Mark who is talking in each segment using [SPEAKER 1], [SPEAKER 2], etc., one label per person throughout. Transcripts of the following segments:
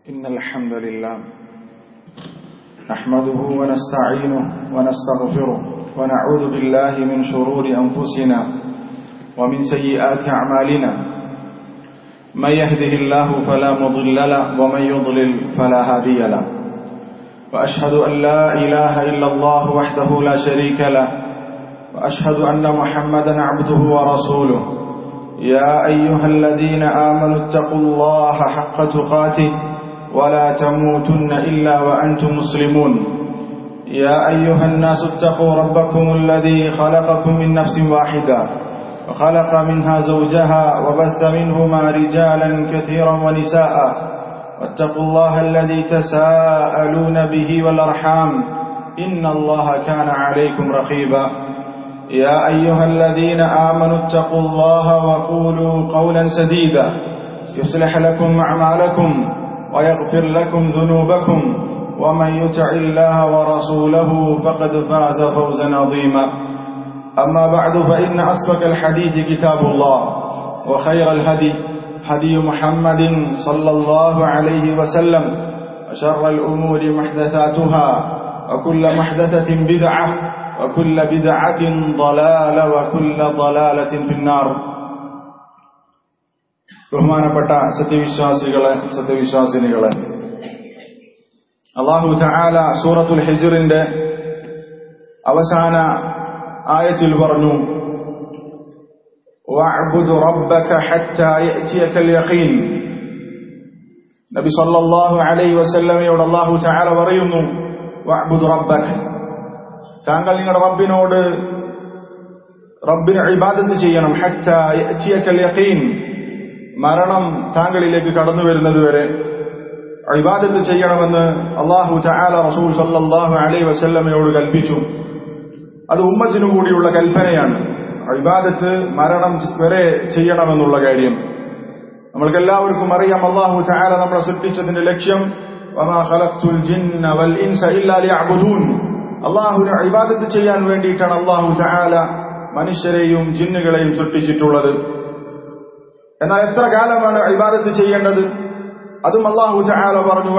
[SPEAKER 1] إن الحمد لله نحمده ونستعينه ونستغفره ونعوذ بالله من شرور أنفسنا ومن سيئات أعمالنا من يهده الله فلا مضل له ومن يضلل فلا هادي له وأشهد أن لا إله إلا الله وحده لا شريك له وأشهد أن محمدا عبده ورسوله يا أيها الذين آمنوا اتقوا الله حق تقاته ولا تموتن إلا وأنتم مسلمون يا أيها الناس اتقوا ربكم الذي خلقكم من نفس واحدة وخلق منها زوجها وبث منهما رجالا كثيرا ونساء واتقوا الله الذي تساءلون به والأرحام إن الله كان عليكم رقيبا يا أيها الذين آمنوا اتقوا الله وقولوا قولا سديدا يصلح لكم أعمالكم ويغفر لكم ذنوبكم ومن يطع الله ورسوله فقد فاز فوزا عظيما أما بعد فإن أصدق الحديث كتاب الله وخير الهدي هدي محمد صلى الله عليه وسلم وشر الأمور محدثاتها وكل محدثة بدعة وكل بدعة ضلالة وكل ضلالة في النار ബഹുമാനപ്പെട്ട സത്യവിശ്വാസികളെ സത്യവിശ്വാസിനികളെ അള്ളാഹു ചാല സൂറത്തുൽ ഹിജറിന്റെ അവസാന ആയത്തിൽ പറഞ്ഞു നബി സല്ലല്ലാഹു അലൈഹി വസല്ലമയോട് അള്ളാഹു ചാല പറയുന്നു വഅ്ബുദ് റബ്ബക താങ്കൾ നിങ്ങളുടെ റബ്ബിനോട് റബ്ബിന് ഇബാദത്ത് ചെയ്യണം ഹത്താ യഅതിയകൽ യഖീൻ മരണം താങ്കളിലേക്ക് കടന്നു വരുന്നത് വരെ ഇബാദത്ത് ചെയ്യണമെന്ന് അള്ളാഹു ചാല റസൂൽ സല്ലാഹു അലൈ വസല്ലമയോട് കൽപ്പിച്ചു അത് ഉമ്മത്തിനു കൂടിയുള്ള കൽപ്പനയാണ് ഇബാദത്ത് മരണം വരെ ചെയ്യണമെന്നുള്ള കാര്യം നമ്മൾക്ക് എല്ലാവർക്കും അറിയാം അള്ളാഹു ചാല നമ്മളെ സൃഷ്ടിച്ചതിന്റെ ലക്ഷ്യം അള്ളാഹുവിനെ ഇബാദത്ത് ചെയ്യാൻ വേണ്ടിയിട്ടാണ് അള്ളാഹു ചാല മനുഷ്യരെയും ജിന്നുകളെയും സൃഷ്ടിച്ചിട്ടുള്ളത് എന്നാൽ എത്ര കാലമാണ് ഇബാദത്ത് ചെയ്യേണ്ടത് അതും അള്ളാഹു ചാല പറഞ്ഞു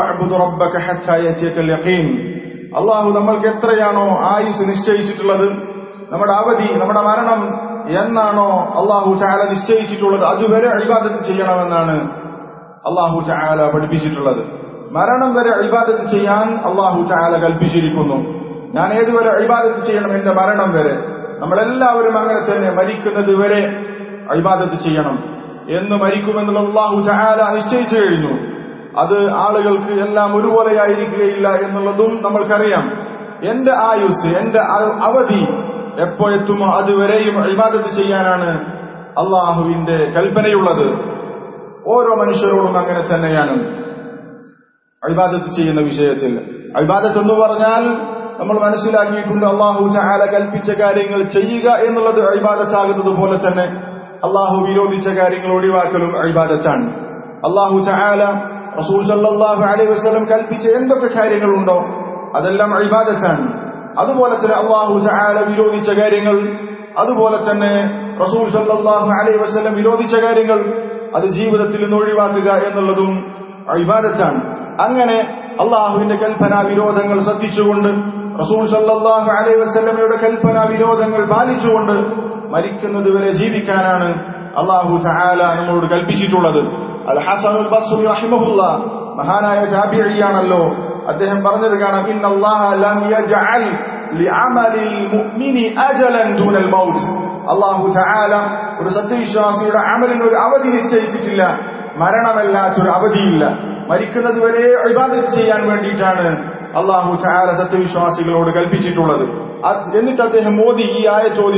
[SPEAKER 1] അള്ളാഹു നമ്മൾക്ക് എത്രയാണോ ആയുസ് നിശ്ചയിച്ചിട്ടുള്ളത് നമ്മുടെ അവധി നമ്മുടെ മരണം എന്നാണോ അള്ളാഹു ചാല നിശ്ചയിച്ചിട്ടുള്ളത് അതുവരെ ഇബാദത്ത് ചെയ്യണമെന്നാണ് അള്ളാഹു ചാല പഠിപ്പിച്ചിട്ടുള്ളത് മരണം വരെ ഇബാദത്ത് ചെയ്യാൻ അള്ളാഹു ചാല കൽപ്പിച്ചിരിക്കുന്നു ഞാൻ ഏതുവരെ ഇബാദത്ത് ചെയ്യണം എന്റെ മരണം വരെ നമ്മളെല്ലാവരും അങ്ങനെ തന്നെ മരിക്കുന്നത് വരെ ഇബാദത്ത് ചെയ്യണം എന്ന് മരിക്കുമെന്നുള്ള അള്ളാഹു ചാല നിശ്ചയിച്ചു കഴിഞ്ഞു അത് ആളുകൾക്ക് എല്ലാം ഒരുപോലെയായിരിക്കുകയില്ല എന്നുള്ളതും നമ്മൾക്കറിയാം എന്റെ ആയുസ് എന്റെ അവധി എപ്പോഴെത്തുമോ അതുവരെയും ഇബാദത്ത് ചെയ്യാനാണ് അള്ളാഹുവിന്റെ കൽപ്പനയുള്ളത് ഓരോ മനുഷ്യരോടും അങ്ങനെ തന്നെയാണ് അഭിബാദത്ത് ചെയ്യുന്ന വിഷയത്തിൽ അഭിബാദത്ത് എന്ന് പറഞ്ഞാൽ നമ്മൾ മനസ്സിലാക്കിയിട്ടുണ്ട് അള്ളാഹു ചാല കൽപ്പിച്ച കാര്യങ്ങൾ ചെയ്യുക എന്നുള്ളത് അഭിബാദത്താകുന്നത് പോലെ തന്നെ അള്ളാഹു വിരോധിച്ച കാര്യങ്ങൾ ഒഴിവാക്കലും അഭിബാദത്താണ് അള്ളാഹു ചാല റസൂൽ സല്ലാഹു അലൈഹി വസ്ലം കൽപ്പിച്ച എന്തൊക്കെ കാര്യങ്ങളുണ്ടോ അതെല്ലാം അഭിബാദത്താണ് അതുപോലെ തന്നെ അള്ളാഹു ചാല വിരോധിച്ച കാര്യങ്ങൾ അതുപോലെ തന്നെ റസൂൽ സല്ലാഹു അലൈഹി വസ്ലം വിരോധിച്ച കാര്യങ്ങൾ അത് ജീവിതത്തിൽ നിന്ന് ഒഴിവാക്കുക എന്നുള്ളതും അഭിബാദത്താണ് അങ്ങനെ അള്ളാഹുവിന്റെ കൽപ്പന വിരോധങ്ങൾ ശ്രദ്ധിച്ചുകൊണ്ട് റസൂൽ സല്ലാഹു അലൈഹി വസ്ലമയുടെ കൽപ്പന വിരോധങ്ങൾ പാലിച്ചുകൊണ്ട് മരിക്കുന്നത് വരെ ജീവിക്കാനാണ് അള്ളാഹു ചാല നമ്മളോട് കൽപ്പിച്ചിട്ടുള്ളത് അൽ ഹസനുൽ ബസ്രി റഹിമഹുല്ല മഹാനായ ജാബിയാണല്ലോ അദ്ദേഹം പറഞ്ഞത് കാണാം ഇന്നല്ലാഹ ലം യജ്അൽ ലിഅമലിൽ മുഅ്മിനി അജലൻ ദൂനൽ മൗത്ത് അല്ലാഹു തആല ഒരു സത്യവിശ്വാസിയുടെ അമലിന് ഒരു അവധി നിശ്ചയിച്ചിട്ടില്ല മരണമല്ലാത്തൊരു അവധിയില്ല മരിക്കുന്നത് വരെ ഇബാദത്ത് ചെയ്യാൻ വേണ്ടിയിട്ടാണ് അള്ളാഹു ചാല സത്യവിശ്വാസികളോട് കൽപ്പിച്ചിട്ടുള്ളത് എന്നിട്ട് അദ്ദേഹം മോദി ഈ ആയ ചോദി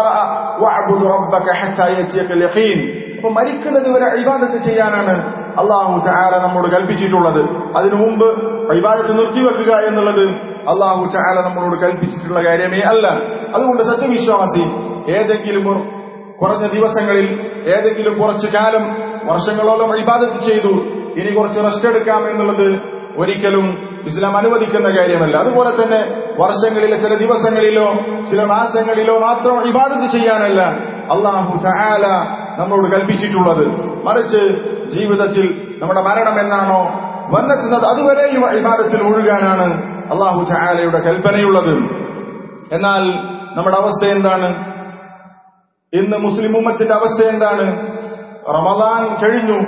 [SPEAKER 1] അപ്പൊ മരിക്കുന്നത് വരെ ഇബാദത്ത് ചെയ്യാനാണ് അള്ളാഹു ചാല നമ്മോട് കൽപ്പിച്ചിട്ടുള്ളത് അതിനു മുമ്പ് ഇബാദത്ത് നിർത്തിവെക്കുക എന്നുള്ളത് അള്ളാഹു ചാല നമ്മളോട് കൽപ്പിച്ചിട്ടുള്ള കാര്യമേ അല്ല അതുകൊണ്ട് സത്യവിശ്വാസി ഏതെങ്കിലും കുറഞ്ഞ ദിവസങ്ങളിൽ ഏതെങ്കിലും കുറച്ചു കാലം വർഷങ്ങളോളം ഇബാദത്ത് ചെയ്തു ഇനി കുറച്ച് റെസ്റ്റ് എടുക്കാം എന്നുള്ളത് ഒരിക്കലും ഇസ്ലാം അനുവദിക്കുന്ന കാര്യമല്ല അതുപോലെ തന്നെ വർഷങ്ങളിലെ ചില ദിവസങ്ങളിലോ ചില മാസങ്ങളിലോ മാത്രം ഇബാദത്ത് ചെയ്യാനല്ല അള്ളാഹു ചാല നമ്മളോട് കൽപ്പിച്ചിട്ടുള്ളത് മറിച്ച് ജീവിതത്തിൽ നമ്മുടെ മരണം എന്നാണോ വന്നെത്തുന്നത് അതുവരെയും ഇബാദത്തിൽ മുഴുകാനാണ് അള്ളാഹു ചായാലയുടെ കൽപ്പനയുള്ളത് എന്നാൽ നമ്മുടെ അവസ്ഥ എന്താണ് ഇന്ന് മുസ്ലിം ഉമ്മത്തിന്റെ അവസ്ഥ എന്താണ് റമദാൻ കഴിഞ്ഞു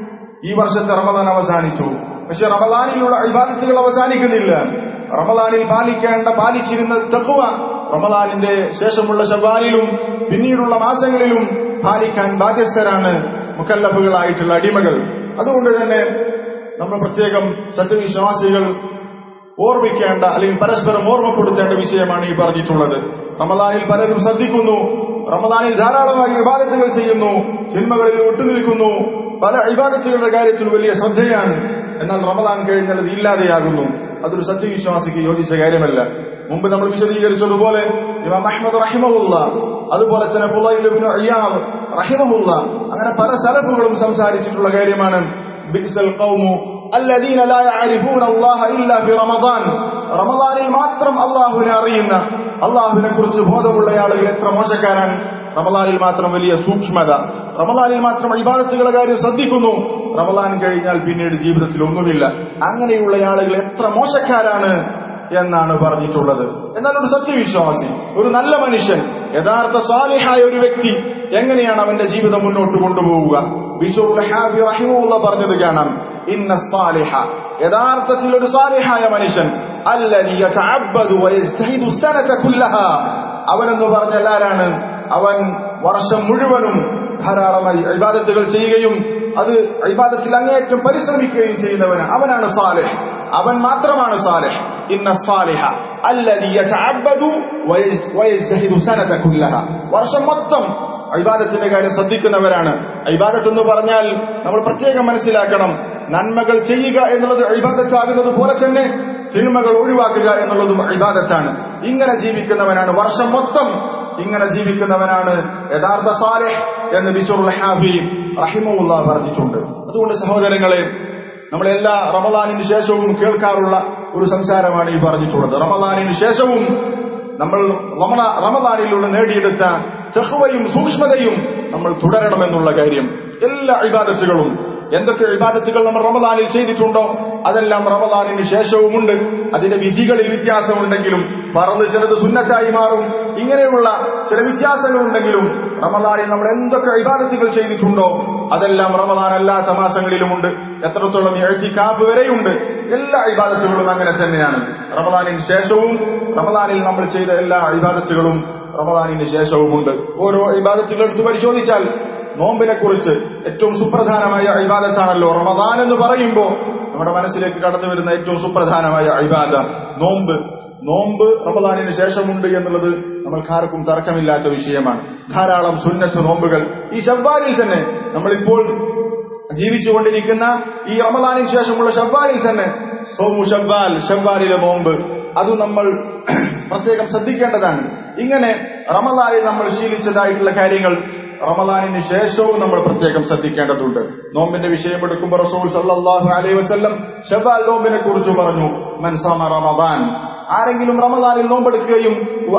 [SPEAKER 1] ഈ വർഷത്തെ റമദാൻ അവസാനിച്ചു പക്ഷെ റമദാനിലുള്ള ഇബാദത്തുകൾ അവസാനിക്കുന്നില്ല റമദാനിൽ പാലിക്കേണ്ട പാലിച്ചിരുന്ന തഖ്വ റമദാനിന്റെ ശേഷമുള്ള ശവാലിലും പിന്നീടുള്ള മാസങ്ങളിലും പാലിക്കാൻ ബാധ്യസ്ഥരാണ് മുക്കല്ലഫുകളായിട്ടുള്ള അടിമകൾ അതുകൊണ്ട് തന്നെ നമ്മൾ പ്രത്യേകം സത്യവിശ്വാസികൾ ഓർമ്മിക്കേണ്ട അല്ലെങ്കിൽ പരസ്പരം ഓർമ്മപ്പെടുത്തേണ്ട വിഷയമാണ് ഈ പറഞ്ഞിട്ടുള്ളത് റമദാനിൽ പലരും ശ്രദ്ധിക്കുന്നു റമദാനിൽ ധാരാളമായി ഇബാദത്തുകൾ ചെയ്യുന്നു സിനിമകളിൽ വിട്ടുനിൽക്കുന്നു പല ഇബാദത്തുകളുടെ കാര്യത്തിൽ വലിയ ശ്രദ്ധയാണ് എന്നാൽ റമദാൻ കഴിഞ്ഞാൽ അത് ഇല്ലാതെയാകുന്നു അതൊരു സത്യവിശ്വാസിക്ക് യോജിച്ച കാര്യമല്ല മുമ്പ് നമ്മൾ വിശദീകരിച്ചതുപോലെ ഇമാം അഹ്മദ് റഹിമഹുല്ല അതുപോലെ തന്നെ ഫുലൈലുബിന് അയ്യാബ് റഹിമഹുല്ല അങ്ങനെ പല സലഫുകളും സംസാരിച്ചിട്ടുള്ള കാര്യമാണ് ബിക്സൽ ഖൗമു الذين لا يعرفون الله إلا في رمضان റമദാനിൽ മാത്രം അള്ളാഹുവിനെ അറിയുന്ന അള്ളാഹുവിനെ കുറിച്ച് ബോധമുള്ള ആളുകൾ എത്ര മോശക്കാരാണ് റമദാനിൽ മാത്രം വലിയ സൂക്ഷ്മത റമദാനിൽ മാത്രം ഇബാദത്തുകളുടെ കാര്യം ശ്രദ്ധിക്കുന്നു റമദാൻ കഴിഞ്ഞാൽ പിന്നീട് ജീവിതത്തിൽ ഒന്നുമില്ല അങ്ങനെയുള്ള ആളുകൾ എത്ര മോശക്കാരാണ് എന്നാണ് പറഞ്ഞിട്ടുള്ളത് എന്നാൽ ഒരു സത്യവിശ്വാസി ഒരു നല്ല മനുഷ്യൻ യഥാർത്ഥ സ്വാലിഹായ ഒരു വ്യക്തി എങ്ങനെയാണ് അവന്റെ ജീവിതം മുന്നോട്ട് കൊണ്ടുപോവുക ബിഷുറുൽ ഹാബി റഹിമുള്ള പറഞ്ഞത് കാണാം ഇന്ന സാലിഹ യഥാർത്ഥത്തിൽ ഒരു സാലിഹായ മനുഷ്യൻ അല്ലദി യതഅബ്ബദു വയസ്തഹിദു സനത കുല്ലഹ അവനെന്ന് പറഞ്ഞാൽ ആരാണ് അവൻ വർഷം മുഴുവനും ധാരാളമായി ഇബാദത്തുകൾ ചെയ്യുകയും അത് ഇബാദത്തിൽ അങ്ങേയറ്റം പരിശ്രമിക്കുകയും ചെയ്യുന്നവനാണ് അവനാണ് സാലിഹ് അവൻ മാത്രമാണ് സാലിഹ് ഇന്ന സാലിഹ അല്ലദി യതഅബ്ബദു വയസ്തഹിദു സനത കുല്ലഹ വർഷം മൊത്തം ഇബാദത്തിന്റെ കാര്യം ശ്രദ്ധിക്കുന്നവരാണ് ഇബാദത്ത് എന്ന് പറഞ്ഞാൽ നമ്മൾ പ്രത്യേകം മനസ്സിലാക്കണം നന്മകൾ ചെയ്യുക എന്നുള്ളത് ഇബാദത്താകുന്നത് പോലെ തന്നെ തിന്മകൾ ഒഴിവാക്കുക എന്നുള്ളതും ഇബാദത്താണ് ഇങ്ങനെ ജീവിക്കുന്നവനാണ് വർഷം മൊത്തം ഇങ്ങനെ ജീവിക്കുന്നവനാണ് യഥാർത്ഥ സാലിഹ് എന്ന് ബിച്ചുറുൽ ഹാഫി റഹിമുല്ല പറഞ്ഞിട്ടുണ്ട് അതുകൊണ്ട് സഹോദരങ്ങളെ നമ്മളെല്ലാ റമദാനിന് ശേഷവും കേൾക്കാറുള്ള ഒരു സംസാരമാണ് ഈ പറഞ്ഞിട്ടുള്ളത് റമദാനിന് ശേഷവും നമ്മൾ റമദാനിലൂടെ നേടിയെടുത്ത ചെഹുവയും സൂക്ഷ്മതയും നമ്മൾ തുടരണമെന്നുള്ള കാര്യം എല്ലാ ഇബാദത്തുകളും എന്തൊക്കെ ഇബാദത്തുകൾ നമ്മൾ റമദാനിൽ ചെയ്തിട്ടുണ്ടോ അതെല്ലാം റമദാനിന് ശേഷവുമുണ്ട് അതിന്റെ വിധികളിൽ വ്യത്യാസമുണ്ടെങ്കിലും പറന്ന് ചിലത് സുന്നത്തായി മാറും ഇങ്ങനെയുള്ള ചില വ്യത്യാസങ്ങളുണ്ടെങ്കിലും റമദാനിൽ നമ്മൾ എന്തൊക്കെ ഇബാദത്തുകൾ ചെയ്തിട്ടുണ്ടോ അതെല്ലാം റമദാൻ അല്ലാത്ത മാസങ്ങളിലുമുണ്ട് എത്രത്തോളം എഴുത്തിക്കാപ്പ് വരെയുണ്ട് എല്ലാ ഇബാദത്തുകളും അങ്ങനെ തന്നെയാണ് റമദാനിന് ശേഷവും റമദാനിൽ നമ്മൾ ചെയ്ത എല്ലാ ഇബാദത്തുകളും റമദാനിന് ശേഷവുമുണ്ട് ഓരോ ഇബാദത്തുകൾ എടുത്ത് പരിശോധിച്ചാൽ നോമ്പിനെ കുറിച്ച് ഏറ്റവും സുപ്രധാനമായ ഇബാദത്താണല്ലോ റമദാൻ എന്ന് പറയുമ്പോൾ നമ്മുടെ മനസ്സിലേക്ക് കടന്നു വരുന്ന ഏറ്റവും സുപ്രധാനമായ ഇബാദ നോമ്പ് നോമ്പ് റമദാനിന് ശേഷമുണ്ട് എന്നുള്ളത് നമ്മൾക്കാർക്കും തർക്കമില്ലാത്ത വിഷയമാണ് ധാരാളം സുന്നത്ത് നോമ്പുകൾ ഈ ഷവ്വാലിൽ തന്നെ നമ്മളിപ്പോൾ ജീവിച്ചുകൊണ്ടിരിക്കുന്ന ഈ റമദാനിന് ശേഷമുള്ള ഷവ്വാലിൽ തന്നെ സോമു ഷവ്വാൽ ഷവ്വാലിലെ നോമ്പ് അത് നമ്മൾ പ്രത്യേകം ശ്രദ്ധിക്കേണ്ടതാണ് ഇങ്ങനെ റമദാനിൽ നമ്മൾ ശീലിച്ചതായിട്ടുള്ള കാര്യങ്ങൾ റമദാനിന് ശേഷവും നമ്മൾ പ്രത്യേകം ശ്രദ്ധിക്കേണ്ടതുണ്ട് നോമ്പിന്റെ വിഷയം എടുക്കുമ്പോൾ റസൂൽ സല്ലാഹു അലൈഹി വസ്ല്ലം ഷബാൽ നോമ്പിനെ കുറിച്ച് പറഞ്ഞു മൻസാമ റമദാൻ ആരെങ്കിലും റമദാനിൽ നോമ്പെടുക്കുകയും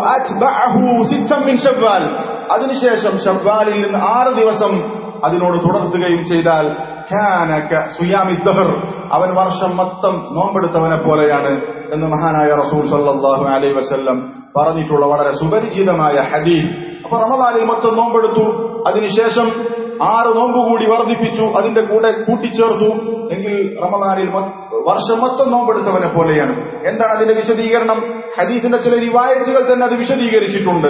[SPEAKER 1] ഷവ്വാൽ അതിനുശേഷം ഷവ്വാലിൽ നിന്ന് ആറ് ദിവസം അതിനോട് തുടർത്തുകയും ചെയ്താൽ അവൻ വർഷം മൊത്തം നോമ്പെടുത്തവനെ പോലെയാണ് എന്ന് മഹാനായ റസൂൽ സല്ലാഹു അലൈ വസ്ല്ലം പറഞ്ഞിട്ടുള്ള വളരെ സുപരിചിതമായ ഹദീദ് അപ്പൊ റമദാനിൽ മൊത്തം നോമ്പെടുത്തു അതിനുശേഷം ആറ് നോമ്പ് കൂടി വർദ്ധിപ്പിച്ചു അതിന്റെ കൂടെ കൂട്ടിച്ചേർത്തു എങ്കിൽ റമദാനിൽ വർഷം മൊത്തം നോമ്പെടുത്തവനെ പോലെയാണ് എന്താണ് അതിന്റെ വിശദീകരണം ഹദീസിന്റെ ചില റിവായത്തുകൾ തന്നെ അത് വിശദീകരിച്ചിട്ടുണ്ട്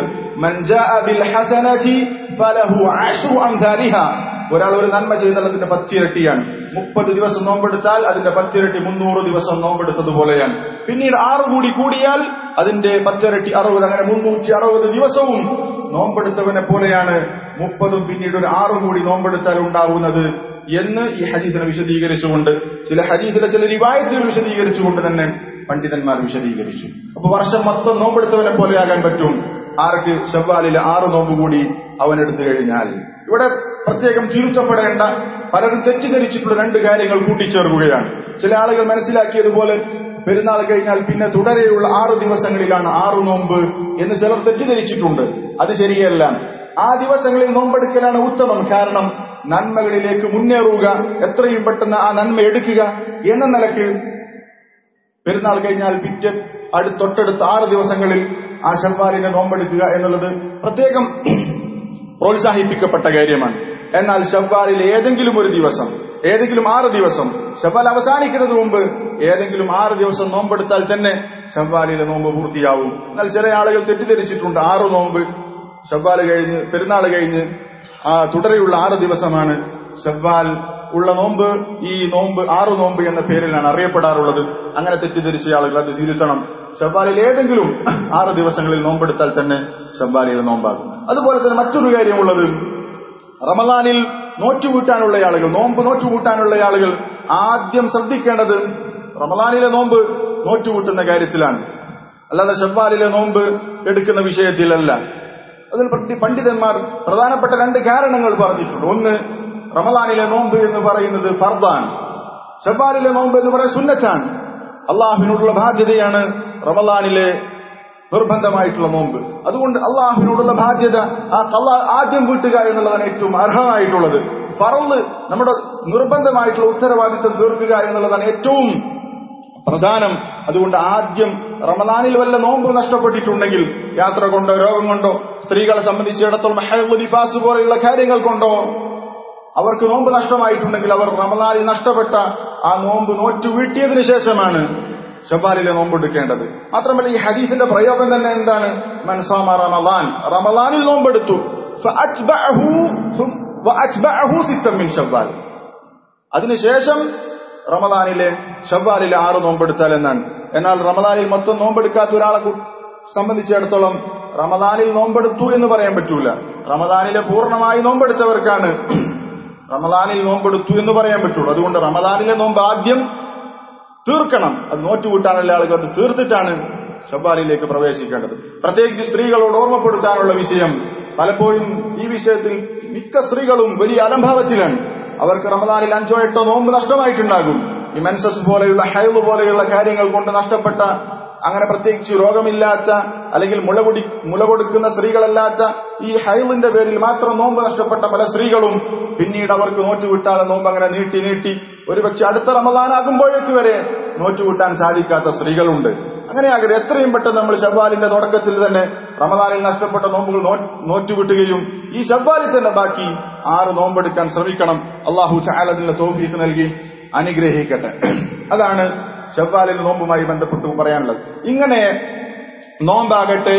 [SPEAKER 1] ഒരാൾ ഒരു നന്മ ചെയ്താൽ അതിന്റെ പത്തിരട്ടിയാണ് മുപ്പത് ദിവസം നോമ്പെടുത്താൽ അതിന്റെ പത്തിരട്ടി മുന്നൂറ് ദിവസം നോമ്പെടുത്തതുപോലെയാണ് പിന്നീട് ആറ് കൂടി കൂടിയാൽ അതിന്റെ പത്തിരട്ടി അറുപത് അങ്ങനെ മുന്നൂറ്റി അറുപത് ദിവസവും നോമ്പെടുത്തവനെ പോലെയാണ് മുപ്പതും പിന്നീട് ഒരു ആറും കൂടി നോമ്പെടുത്താൽ ഉണ്ടാവുന്നത് എന്ന് ഈ ഹദീസിനെ വിശദീകരിച്ചുകൊണ്ട് ചില ഹദീസിലെ ചില റിവായത്തുകൾ വിശദീകരിച്ചുകൊണ്ട് തന്നെ പണ്ഡിതന്മാർ വിശദീകരിച്ചു അപ്പൊ വർഷം മൊത്തം നോമ്പെടുത്തവനെ പോലെയാകാൻ പറ്റും ആർക്ക് ഷവ്വാലിലെ ആറ് നോമ്പ് കൂടി അവൻ എടുത്തു കഴിഞ്ഞാൽ ഇവിടെ പ്രത്യേകം തിരുത്തപ്പെടേണ്ട പലരും തെറ്റിദ്ധരിച്ചിട്ടുള്ള രണ്ട് കാര്യങ്ങൾ കൂട്ടിച്ചേർക്കുകയാണ് ചില ആളുകൾ മനസ്സിലാക്കിയതുപോലെ പെരുന്നാൾ കഴിഞ്ഞാൽ പിന്നെ തുടരെയുള്ള ആറ് ദിവസങ്ങളിലാണ് ആറ് നോമ്പ് എന്ന് ചിലർ തെറ്റിദ്ധരിച്ചിട്ടുണ്ട് അത് ശരിയല്ല ആ ദിവസങ്ങളിൽ നോമ്പെടുക്കലാണ് ഉത്തമം കാരണം നന്മകളിലേക്ക് മുന്നേറുക എത്രയും പെട്ടെന്ന് ആ നന്മ എടുക്കുക എന്ന നിലക്ക് പെരുന്നാൾ കഴിഞ്ഞാൽ പിറ്റേ അടു തൊട്ടടുത്ത ആറ് ദിവസങ്ങളിൽ ആ ഷവ്വാലിനെ നോമ്പെടുക്കുക എന്നുള്ളത് പ്രത്യേകം പ്രോത്സാഹിപ്പിക്കപ്പെട്ട കാര്യമാണ് എന്നാൽ ഷവ്വാലിൽ ഏതെങ്കിലും ഒരു ദിവസം ഏതെങ്കിലും ആറ് ദിവസം ഷവ്വാൽ അവസാനിക്കുന്നതിന് മുമ്പ് ഏതെങ്കിലും ആറ് ദിവസം നോമ്പെടുത്താൽ തന്നെ ഷവ്വാലിലെ നോമ്പ് പൂർത്തിയാവും എന്നാൽ ചില ആളുകൾ തെറ്റിദ്ധരിച്ചിട്ടുണ്ട് ആറ് നോമ്പ് ഷവ്വാൽ കഴിഞ്ഞ് പെരുന്നാൾ കഴിഞ്ഞ് ആ തുടരെയുള്ള ആറ് ദിവസമാണ് ഷവ്വാൽ ഉള്ള നോമ്പ് ഈ നോമ്പ് ആറ് നോമ്പ് എന്ന പേരിലാണ് അറിയപ്പെടാറുള്ളത് അങ്ങനെ തെറ്റിദ്ധരിച്ച ആളുകൾ അത് തിരുത്തണം ഷവ്വാലിൽ ഏതെങ്കിലും ആറ് ദിവസങ്ങളിൽ നോമ്പെടുത്താൽ തന്നെ ഷവ്വാലിലെ നോമ്പാകും അതുപോലെ തന്നെ മറ്റൊരു കാര്യമുള്ളത് റമദാനിൽ നോറ്റുകൂട്ടാനുള്ള ആളുകൾ നോമ്പ് നോറ്റുകൂട്ടാനുള്ള ആളുകൾ ആദ്യം ശ്രദ്ധിക്കേണ്ടത് റമദാനിലെ നോമ്പ് നോറ്റുകൂട്ടുന്ന കാര്യത്തിലാണ് അല്ലാതെ ഷവ്വാലിലെ നോമ്പ് എടുക്കുന്ന വിഷയത്തിലല്ല അതിൽ പണ്ഡി- പണ്ഡിതന്മാർ പ്രധാനപ്പെട്ട രണ്ട് കാരണങ്ങൾ പറഞ്ഞിട്ടുണ്ട് ഒന്ന് റമദാനിലെ നോമ്പ് എന്ന് പറയുന്നത് ഫർദാൻ ഷവ്വാലിലെ നോമ്പ് എന്ന് പറയുന്നത് സുന്നത്താണ് അള്ളാഹുവിനോടുള്ള ബാധ്യതയാണ് റമദാനിലെ നിർബന്ധമായിട്ടുള്ള നോമ്പ് അതുകൊണ്ട് അള്ളാഹുവിനോടുള്ള ബാധ്യത ആ കള്ള ആദ്യം വീട്ടുക എന്നുള്ളതാണ് ഏറ്റവും അർഹമായിട്ടുള്ളത് ഫറല് നമ്മുടെ നിർബന്ധമായിട്ടുള്ള ഉത്തരവാദിത്തം തീർക്കുക എന്നുള്ളതാണ് ഏറ്റവും പ്രധാനം അതുകൊണ്ട് ആദ്യം റമദാനിൽ വല്ല നോമ്പ് നഷ്ടപ്പെട്ടിട്ടുണ്ടെങ്കിൽ യാത്ര കൊണ്ടോ രോഗം കൊണ്ടോ സ്ത്രീകളെ സംബന്ധിച്ചിടത്തോളം ഹൈബ് നിഫാസ് പോലെയുള്ള കാര്യങ്ങൾ കൊണ്ടോ അവർക്ക് നോമ്പ് നഷ്ടമായിട്ടുണ്ടെങ്കിൽ അവർ റമദാനിൽ നഷ്ടപ്പെട്ട ആ നോമ്പ് നോറ്റു വീട്ടിയതിനു ശേഷമാണ് ഷബാലിലെ നോമ്പ് എടുക്കേണ്ടത് മാത്രമല്ല ഈ ഹദീഫിന്റെ പ്രയോഗം തന്നെ എന്താണ് മൻസാമ റമദാൻ റമദാനിൽ നോമ്പെടുത്തു ഫഅത്ബഅഹു ثم- വഅത്ബഅഹു സിത്തൻ മിൻ ഷവ്വാൽ അതിനുശേഷം റമദാനിലെ ഷവ്വാലിലെ ആറ് നോമ്പെടുത്താൽ എന്നാണ് എന്നാൽ റമദാനിൽ മൊത്തം നോമ്പെടുക്കാത്ത ഒരാളെ കു- സംബന്ധിച്ചിടത്തോളം റമദാനിൽ നോമ്പെടുത്തു എന്ന് പറയാൻ പറ്റൂല റമദാനിലെ പൂർണ്ണമായി നോമ്പെടുത്തവർക്കാണ് റമദാനിൽ നോമ്പെടുത്തു എന്ന് പറയാൻ പറ്റുള്ളൂ അതുകൊണ്ട് റമദാനിലെ നോമ്പ് ആദ്യം തീർക്കണം അത് നോറ്റുകൂട്ടാനുള്ള ആളുകൾ അത് തീർത്തിട്ടാണ് ഷബ്ബാലിലേക്ക് പ്രവേശിക്കേണ്ടത് പ്രത്യേകിച്ച് സ്ത്രീകളോട് ഓർമ്മപ്പെടുത്താനുള്ള വിഷയം പലപ്പോഴും ഈ വിഷയത്തിൽ മിക്ക സ്ത്രീകളും വലിയ അലംഭാവത്തിലാണ് അവർക്ക് റമദാനിൽ അഞ്ചോ എട്ടോ നോമ്പ് നഷ്ടമായിട്ടുണ്ടാകും ഈ മെൻസസ് പോലെയുള്ള ഹൈവ് പോലെയുള്ള കാര്യങ്ങൾ കൊണ്ട് നഷ്ടപ്പെട്ട അങ്ങനെ പ്രത്യേകിച്ച് രോഗമില്ലാത്ത അല്ലെങ്കിൽ മുല കുടി മുല കൊടുക്കുന്ന സ്ത്രീകളല്ലാത്ത ഈ ഹൈവിന്റെ പേരിൽ മാത്രം നോമ്പ് നഷ്ടപ്പെട്ട പല സ്ത്രീകളും പിന്നീട് അവർക്ക് നോറ്റുവിട്ടാൽ നോമ്പ് അങ്ങനെ നീട്ടി നീട്ടി ഒരുപക്ഷെ അടുത്ത റമദാനാകുമ്പോഴേക്ക് വരെ നോറ്റുകൂട്ടാൻ സാധിക്കാത്ത സ്ത്രീകളുണ്ട് അങ്ങനെയാകരുത് എത്രയും പെട്ടെന്ന് നമ്മൾ ഷവ്വാലിന്റെ തുടക്കത്തിൽ തന്നെ റമദാനിൽ നഷ്ടപ്പെട്ട നോമ്പുകൾ നോ- നോറ്റുവിട്ടുകയും ഈ ഷവ്വാലിൽ തന്നെ ബാക്കി ആറ് നോമ്പെടുക്കാൻ ശ്രമിക്കണം അള്ളാഹു ചാലതിന്റെ തോഫീക്ക് നൽകി അനുഗ്രഹിക്കട്ടെ അതാണ് ഷവ്വാലിൽ നോമ്പുമായി ബന്ധപ്പെട്ട് പറയാനുള്ളത് ഇങ്ങനെ നോമ്പാകട്ടെ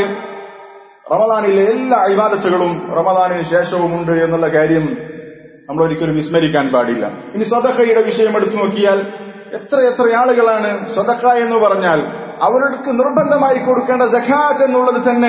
[SPEAKER 1] റമദാനിലെ എല്ലാ ഇബാദത്തുകളും റമദാനിന് ശേഷവുമുണ്ട് എന്നുള്ള കാര്യം നമ്മൾ ഒരിക്കലും വിസ്മരിക്കാൻ പാടില്ല ഇനി സ്വതക്കയുടെ വിഷയം എടുത്തു നോക്കിയാൽ എത്ര എത്ര ആളുകളാണ് സ്വതക്ക എന്ന് പറഞ്ഞാൽ അവർക്ക് നിർബന്ധമായി കൊടുക്കേണ്ട ജഖാത്ത് എന്നുള്ളത് തന്നെ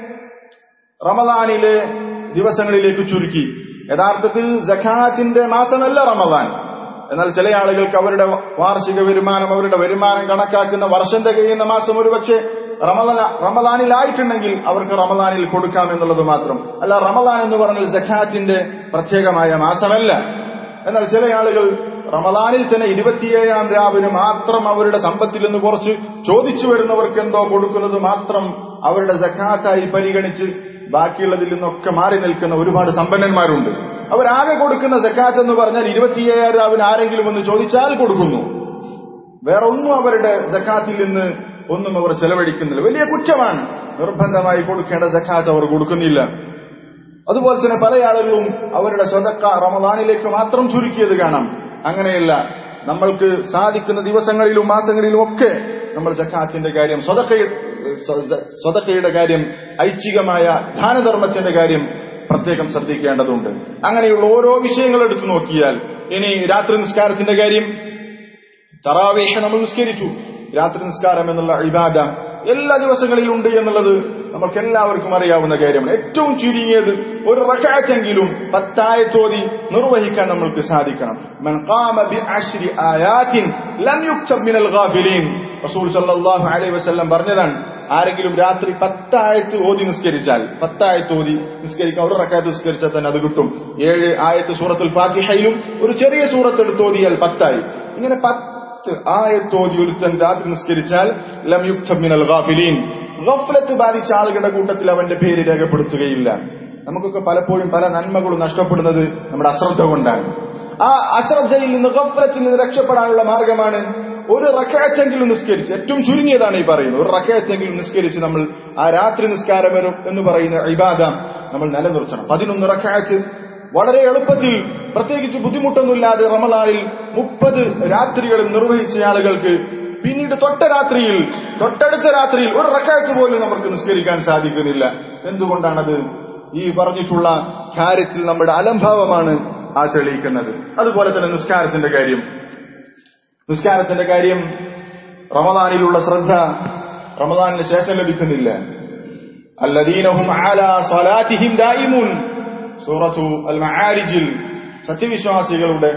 [SPEAKER 1] റമദാനിലെ ദിവസങ്ങളിലേക്ക് ചുരുക്കി യഥാർത്ഥത്തിൽ ജഖാത്തിന്റെ മാസമല്ല റമദാൻ എന്നാൽ ചില ആളുകൾക്ക് അവരുടെ വാർഷിക വരുമാനം അവരുടെ വരുമാനം കണക്കാക്കുന്ന വർഷം തികയുന്ന മാസം ഒരുപക്ഷെ റമദാന റമദാനിലായിട്ടുണ്ടെങ്കിൽ അവർക്ക് റമദാനിൽ കൊടുക്കാം എന്നുള്ളത് മാത്രം അല്ല റമദാൻ എന്ന് പറഞ്ഞാൽ ജഖാത്തിന്റെ പ്രത്യേകമായ മാസമല്ല എന്നാൽ ചില ആളുകൾ റമദാനിൽ തന്നെ ഇരുപത്തിയേഴാം രാവിന് മാത്രം അവരുടെ സമ്പത്തിൽ നിന്ന് കുറച്ച് ചോദിച്ചു വരുന്നവർക്ക് എന്തോ കൊടുക്കുന്നത് മാത്രം അവരുടെ ജക്കാത്തായി പരിഗണിച്ച് ബാക്കിയുള്ളതിൽ നിന്നൊക്കെ മാറി നിൽക്കുന്ന ഒരുപാട് സമ്പന്നന്മാരുണ്ട് അവരാകെ കൊടുക്കുന്ന ജക്കാത്ത് എന്ന് പറഞ്ഞാൽ ഇരുപത്തിയേഴാം രാവിന് ആരെങ്കിലും ഒന്ന് ചോദിച്ചാൽ കൊടുക്കുന്നു വേറെ ഒന്നും അവരുടെ ജക്കാത്തിൽ നിന്ന് ഒന്നും അവർ ചെലവഴിക്കുന്നില്ല വലിയ കുറ്റമാണ് നിർബന്ധമായി കൊടുക്കേണ്ട ജക്കാത്ത് അവർ കൊടുക്കുന്നില്ല അതുപോലെ തന്നെ പല ആളുകളും അവരുടെ സ്വതക്ക റമദാനിലേക്ക് മാത്രം ചുരുക്കിയത് കാണാം അങ്ങനെയല്ല നമ്മൾക്ക് സാധിക്കുന്ന ദിവസങ്ങളിലും മാസങ്ങളിലും ഒക്കെ നമ്മൾ ജക്കാത്തിന്റെ കാര്യം സ്വതക്കയുടെ സ്വതക്കയുടെ കാര്യം ഐച്ഛികമായ ദാനധർമ്മത്തിന്റെ കാര്യം പ്രത്യേകം ശ്രദ്ധിക്കേണ്ടതുണ്ട് അങ്ങനെയുള്ള ഓരോ വിഷയങ്ങൾ എടുത്തു നോക്കിയാൽ ഇനി രാത്രി നിസ്കാരത്തിന്റെ കാര്യം തറാവേഹ നമ്മൾ നിസ്കരിച്ചു രാത്രി നിസ്കാരം എന്നുള്ള ഇബാദ എല്ലാ ദിവസങ്ങളിലും ഉണ്ട് എന്നുള്ളത് നമുക്ക് എല്ലാവർക്കും അറിയാവുന്ന കാര്യമാണ് ഏറ്റവും ചുരുങ്ങിയത് ഒരു റക്കാറ്റെങ്കിലും പത്തായത്തോതി നിർവഹിക്കാൻ നമ്മൾക്ക് സാധിക്കണം മൻ ഖാമ ബിഅശ്രി ആയാത്തിൻ ലം യുക്തബ് മിനൽ ഗാഫിലീൻ റസൂൽ സല്ലല്ലാഹു അലൈഹി വസല്ലം പറഞ്ഞതാണ് ആരെങ്കിലും രാത്രി പത്തായത്ത് ഓതി നിസ്കരിച്ചാൽ പത്തായത്ത് ഓതി നിസ്കരിക്കാൻ ഒരു റക്കായത്ത് നിസ്കരിച്ചാൽ തന്നെ അത് കിട്ടും ഏഴ് ആയത്ത് സൂറത്തുൽ ഫാത്തിഹയിലും ഒരു ചെറിയ സൂറത്ത് എടുത്ത് ഓതിയാൽ പത്തായി ഇങ്ങനെ പത്ത് ആയത്തോതി ഒരുത്തൻ രാത്രി നിസ്കരിച്ചാൽ ലം യുക്തബ് മിനൽ ഗാഫിലീൻ ഗഫലത്ത് ബാധിച്ച ആളുകളുടെ കൂട്ടത്തിൽ അവന്റെ പേര് രേഖപ്പെടുത്തുകയില്ല നമുക്കൊക്കെ പലപ്പോഴും പല നന്മകളും നഷ്ടപ്പെടുന്നത് നമ്മുടെ അശ്രദ്ധ കൊണ്ടാണ് ആ അശ്രദ്ധയിൽ നിന്ന് ഗഫ്ലത്തിൽ നിന്ന് രക്ഷപ്പെടാനുള്ള മാർഗമാണ് ഒരു റക്കാറ്റെങ്കിലും നിസ്കരിച്ച് ഏറ്റവും ചുരുങ്ങിയതാണ് ഈ പറയുന്നത് ഒരു റക്കാറ്റെങ്കിലും നിസ്കരിച്ച് നമ്മൾ ആ രാത്രി നിസ്കാരം വരും എന്ന് പറയുന്ന ഇബാദ നമ്മൾ നിലനിർത്തണം പതിനൊന്ന് റക്കാറ്റ് വളരെ എളുപ്പത്തിൽ പ്രത്യേകിച്ച് ബുദ്ധിമുട്ടൊന്നുമില്ലാതെ റമദാനിൽ മുപ്പത് രാത്രികളും നിർവഹിച്ച ആളുകൾക്ക് പിന്നീട് തൊട്ട രാത്രിയിൽ തൊട്ടടുത്ത രാത്രിയിൽ ഒരു റക്കാറ്റ് പോലും നമുക്ക് നിസ്കരിക്കാൻ സാധിക്കുന്നില്ല എന്തുകൊണ്ടാണത് ഈ പറഞ്ഞിട്ടുള്ള കാര്യത്തിൽ നമ്മുടെ അലംഭാവമാണ് ആ തെളിയിക്കുന്നത് അതുപോലെ തന്നെ നിസ്കാരത്തിന്റെ കാര്യം നിസ്കാരത്തിന്റെ കാര്യം റമദാനിലുള്ള ശ്രദ്ധ റമദാനിന് ശേഷം ലഭിക്കുന്നില്ല അല്ലദീനഹും അലാ സ്വലാത്തിഹിം ദായിമുൻ സൂറത്തു അൽ മആരിജിൽ സത്യവിശ്വാസികളുടെ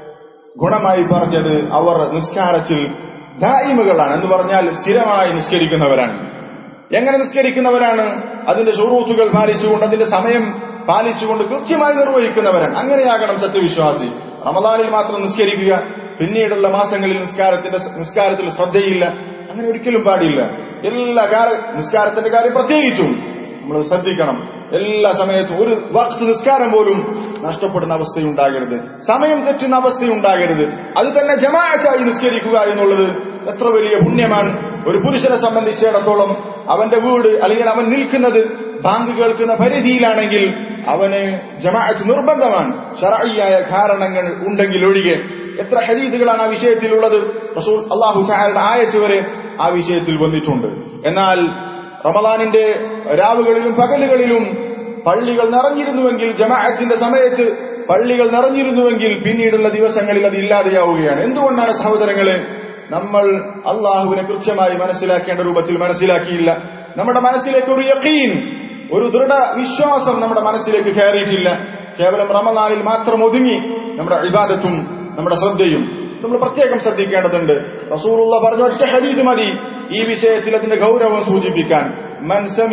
[SPEAKER 1] ഗുണമായി പറഞ്ഞത് അവർ നിസ്കാരത്തിൽ ദായിമുകളാണ് എന്ന് പറഞ്ഞാൽ സ്ഥിരമായി നിസ്കരിക്കുന്നവരാണ് എങ്ങനെ നിസ്കരിക്കുന്നവരാണ് അതിന്റെ ഷുറൂത്തുകൾ പാലിച്ചുകൊണ്ട് അതിന്റെ സമയം പാലിച്ചുകൊണ്ട് കൃത്യമായി നിർവഹിക്കുന്നവരാണ് അങ്ങനെയാകണം സത്യവിശ്വാസി റമദാനിൽ മാത്രം നിസ്കരിക്കുക പിന്നീടുള്ള മാസങ്ങളിൽ നിസ്കാരത്തിന്റെ നിസ്കാരത്തിൽ ശ്രദ്ധയില്ല അങ്ങനെ ഒരിക്കലും പാടില്ല എല്ലാ കാല നിസ്കാരത്തിന്റെ കാര്യം പ്രത്യേകിച്ചും നമ്മൾ ശ്രദ്ധിക്കണം എല്ലാ സമയത്തും ഒരു വക്ത് നിസ്കാരം പോലും നഷ്ടപ്പെടുന്ന അവസ്ഥയുണ്ടാകരുത് സമയം തെറ്റുന്ന അവസ്ഥയുണ്ടാകരുത് അത് തന്നെ ജമാഅത്തായി നിസ്കരിക്കുക എന്നുള്ളത് എത്ര വലിയ പുണ്യമാണ് ഒരു പുരുഷനെ സംബന്ധിച്ചിടത്തോളം അവന്റെ വീട് അല്ലെങ്കിൽ അവൻ നിൽക്കുന്നത് ബാങ്ക് കേൾക്കുന്ന പരിധിയിലാണെങ്കിൽ അവന് ജമാഅത്ത് നിർബന്ധമാണ് ഷറയ്യായ കാരണങ്ങൾ ഉണ്ടെങ്കിൽ ഒഴികെ എത്ര ഹരീതുകളാണ് ആ വിഷയത്തിലുള്ളത് റസൂൽ അള്ളാഹു ചായയുടെ ആയത്ത് വരെ ആ വിഷയത്തിൽ വന്നിട്ടുണ്ട് എന്നാൽ റമദാനിന്റെ രാവുകളിലും പകലുകളിലും പള്ളികൾ നിറഞ്ഞിരുന്നുവെങ്കിൽ ജമാഅത്തിന്റെ സമയത്ത് പള്ളികൾ നിറഞ്ഞിരുന്നുവെങ്കിൽ പിന്നീടുള്ള ദിവസങ്ങളിൽ അത് ഇല്ലാതെയാവുകയാണ് എന്തുകൊണ്ടാണ് സഹോദരങ്ങളെ നമ്മൾ അള്ളാഹുവിനെ കൃത്യമായി മനസ്സിലാക്കേണ്ട രൂപത്തിൽ മനസ്സിലാക്കിയില്ല നമ്മുടെ മനസ്സിലേക്ക് ഒരു യക്കീൻ ഒരു ദൃഢ വിശ്വാസം നമ്മുടെ മനസ്സിലേക്ക് കയറിയിട്ടില്ല കേവലം റമദാനിൽ മാത്രം ഒതുങ്ങി നമ്മുടെ ഇബാദത്തും നമ്മുടെ ശ്രദ്ധയും നമ്മൾ പ്രത്യേകം ശ്രദ്ധിക്കേണ്ടതുണ്ട് റസൂലുള്ള പറഞ്ഞ ഒറ്റ ഹദീസ് മതി ഈ വിഷയത്തിൽ അതിന്റെ ഗൗരവം സൂചിപ്പിക്കാൻ മൻസമി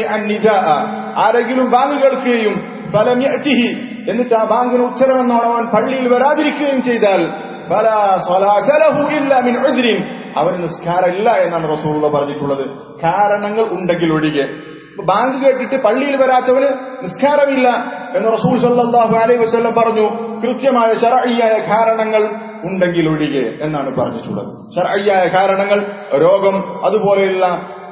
[SPEAKER 1] ആരെങ്കിലും ബാങ്ക് കേൾക്കുകയും ഫലം യഅ്തിഹി എന്നിട്ട് ആ ബാങ്കിന് ഉത്തരമെന്നോണം അവൻ പള്ളിയിൽ വരാതിരിക്കുകയും ചെയ്താൽ ഫലാ സ്വലാത ലഹു ഇല്ലാ മിൻ ഉദ്രിൻ അവന് നിസ്കാരമില്ല എന്നാണ് റസൂലുള്ള പറഞ്ഞിട്ടുള്ളത് കാരണങ്ങൾ ഉണ്ടെങ്കിൽ ഒഴികെ ബാങ്ക് കേട്ടിട്ട് പള്ളിയിൽ വരാത്തവന് നിസ്കാരമില്ല എന്ന് റസൂൽ സല്ലല്ലാഹു അലൈഹി വസല്ലം പറഞ്ഞു കൃത്യമായ ശരഈയായ കാരണങ്ങൾ ഉണ്ടെങ്കിൽ ഒഴികെ എന്നാണ് പറഞ്ഞിട്ടുള്ളത് ശരഈയായ കാരണങ്ങൾ രോഗം അതുപോലെയുള്ള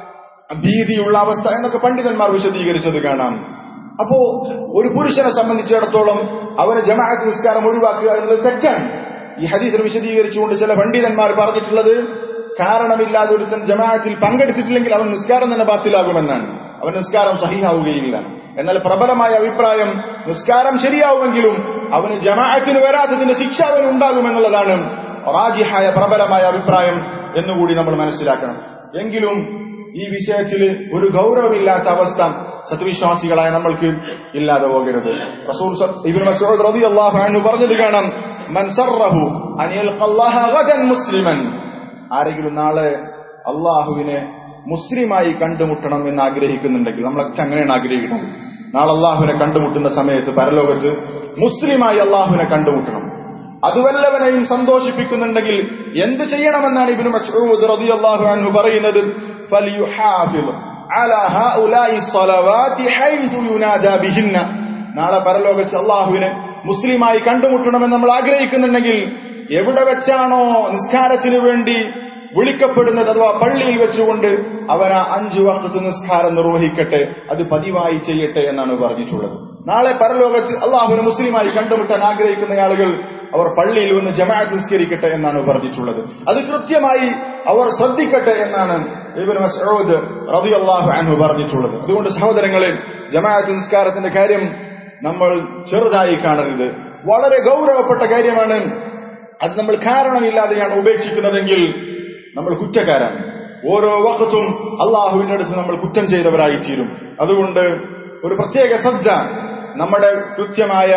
[SPEAKER 1] ഭീതിയുള്ള അവസ്ഥ എന്നൊക്കെ പണ്ഡിതന്മാർ വിശദീകരിച്ചത് കാണാം അപ്പോ ഒരു പുരുഷനെ സംബന്ധിച്ചിടത്തോളം അവന് ജമാഅത്ത് നിസ്കാരം ഒഴിവാക്കുക എന്നുള്ളത് തെറ്റാണ് ഈ ഹദീസിൽ വിശദീകരിച്ചുകൊണ്ട് ചില പണ്ഡിതന്മാർ പറഞ്ഞിട്ടുള്ളത് കാരണമില്ലാതെ ഒരുത്തൻ ജമാഅത്തിൽ പങ്കെടുത്തിട്ടില്ലെങ്കിൽ അവൻ നിസ്കാരം തന്നെ ബാത്തിലാകുമെന്നാണ് അവൻ നിസ്കാരം സഹിയാവുകയില്ല എന്നാൽ പ്രബലമായ അഭിപ്രായം നിസ്കാരം ശരിയാവുമെങ്കിലും അവന് ജമാഅത്തിന് വരാത്തതിന്റെ ശിക്ഷ അവന് ഉണ്ടാകുമെന്നുള്ളതാണ് റാജിഹായ പ്രബലമായ അഭിപ്രായം എന്നുകൂടി നമ്മൾ മനസ്സിലാക്കണം എങ്കിലും ഈ വിഷയത്തിൽ ഒരു ഗൗരവമില്ലാത്ത അവസ്ഥ സത്യവിശ്വാസികളായ നമ്മൾക്ക് ഇല്ലാതെ പോകരുത് റസൂൽ ഇബ്നു മസ്ഊദ് റളിയല്ലാഹു അൻഹു പറഞ്ഞത് കാണാം മൻ സറഹു അൻ യൽഖല്ലാഹ ഗദൻ മുസ്ലിമൻ ആരെങ്കിലും നാളെ അള്ളാഹുവിനെ മുസ്ലിമായി കണ്ടുമുട്ടണം എന്ന് ആഗ്രഹിക്കുന്നുണ്ടെങ്കിൽ നമ്മളൊക്കെ അങ്ങനെയാണ് ആഗ്രഹിക്കുന്നത് നാളെ അള്ളാഹുവിനെ കണ്ടുമുട്ടുന്ന സമയത്ത് പരലോകത്ത് മുസ്ലിമായി അള്ളാഹുവിനെ കണ്ടുമുട്ടണം അത് വല്ലവനെയും സന്തോഷിപ്പിക്കുന്നുണ്ടെങ്കിൽ എന്ത് ചെയ്യണമെന്നാണ് ഇബിന് മസ്ഊദ് റളിയല്ലാഹു അൻഹു പറയുന്നത് ഫലിയുഹാഫിദ് അലാ ഹൗലായി സ്വലവാതി ഹൈസു യുനാദാ ബിഹിന്ന നാളെ പരലോകത്ത് അള്ളാഹുവിനെ മുസ്ലിമായി കണ്ടുമുട്ടണമെന്ന് നമ്മൾ ആഗ്രഹിക്കുന്നുണ്ടെങ്കിൽ എവിടെ വെച്ചാണോ നിസ്കാരത്തിനു വേണ്ടി വിളിക്കപ്പെടുന്നത് അഥവാ പള്ളിയിൽ വെച്ചുകൊണ്ട് അവർ ആ അഞ്ചു വർഷത്ത് നിസ്കാരം നിർവഹിക്കട്ടെ അത് പതിവായി ചെയ്യട്ടെ എന്നാണ് പറഞ്ഞിട്ടുള്ളത് നാളെ പരലോകത്ത് അള്ളാഹുവിനെ മുസ്ലിമായി കണ്ടുമുട്ടാൻ ആഗ്രഹിക്കുന്ന ആളുകൾ അവർ പള്ളിയിൽ വന്ന് ജമാഅത്ത് നിസ്കരിക്കട്ടെ എന്നാണ് പറഞ്ഞിട്ടുള്ളത് അത് കൃത്യമായി അവർ ശ്രദ്ധിക്കട്ടെ എന്നാണ് ഇബൻ മസ്ഊദ് റളിയല്ലാഹു അൻഹു പറഞ്ഞിട്ടുള്ളത് അതുകൊണ്ട് സഹോദരങ്ങളെ ജമാഅത്ത് നിസ്കാരത്തിന്റെ കാര്യം നമ്മൾ ചെറുതായി കാണരുത് വളരെ ഗൗരവപ്പെട്ട കാര്യമാണ് അത് നമ്മൾ കാരണമില്ലാതെയാണ് ഉപേക്ഷിക്കുന്നതെങ്കിൽ നമ്മൾ കുറ്റക്കാരാണ് ഓരോ വക്കത്തും അള്ളാഹുവിന്റെ അടുത്ത് നമ്മൾ കുറ്റം ചെയ്തവരായി തീരും അതുകൊണ്ട് ഒരു പ്രത്യേക ശ്രദ്ധ നമ്മുടെ കൃത്യമായ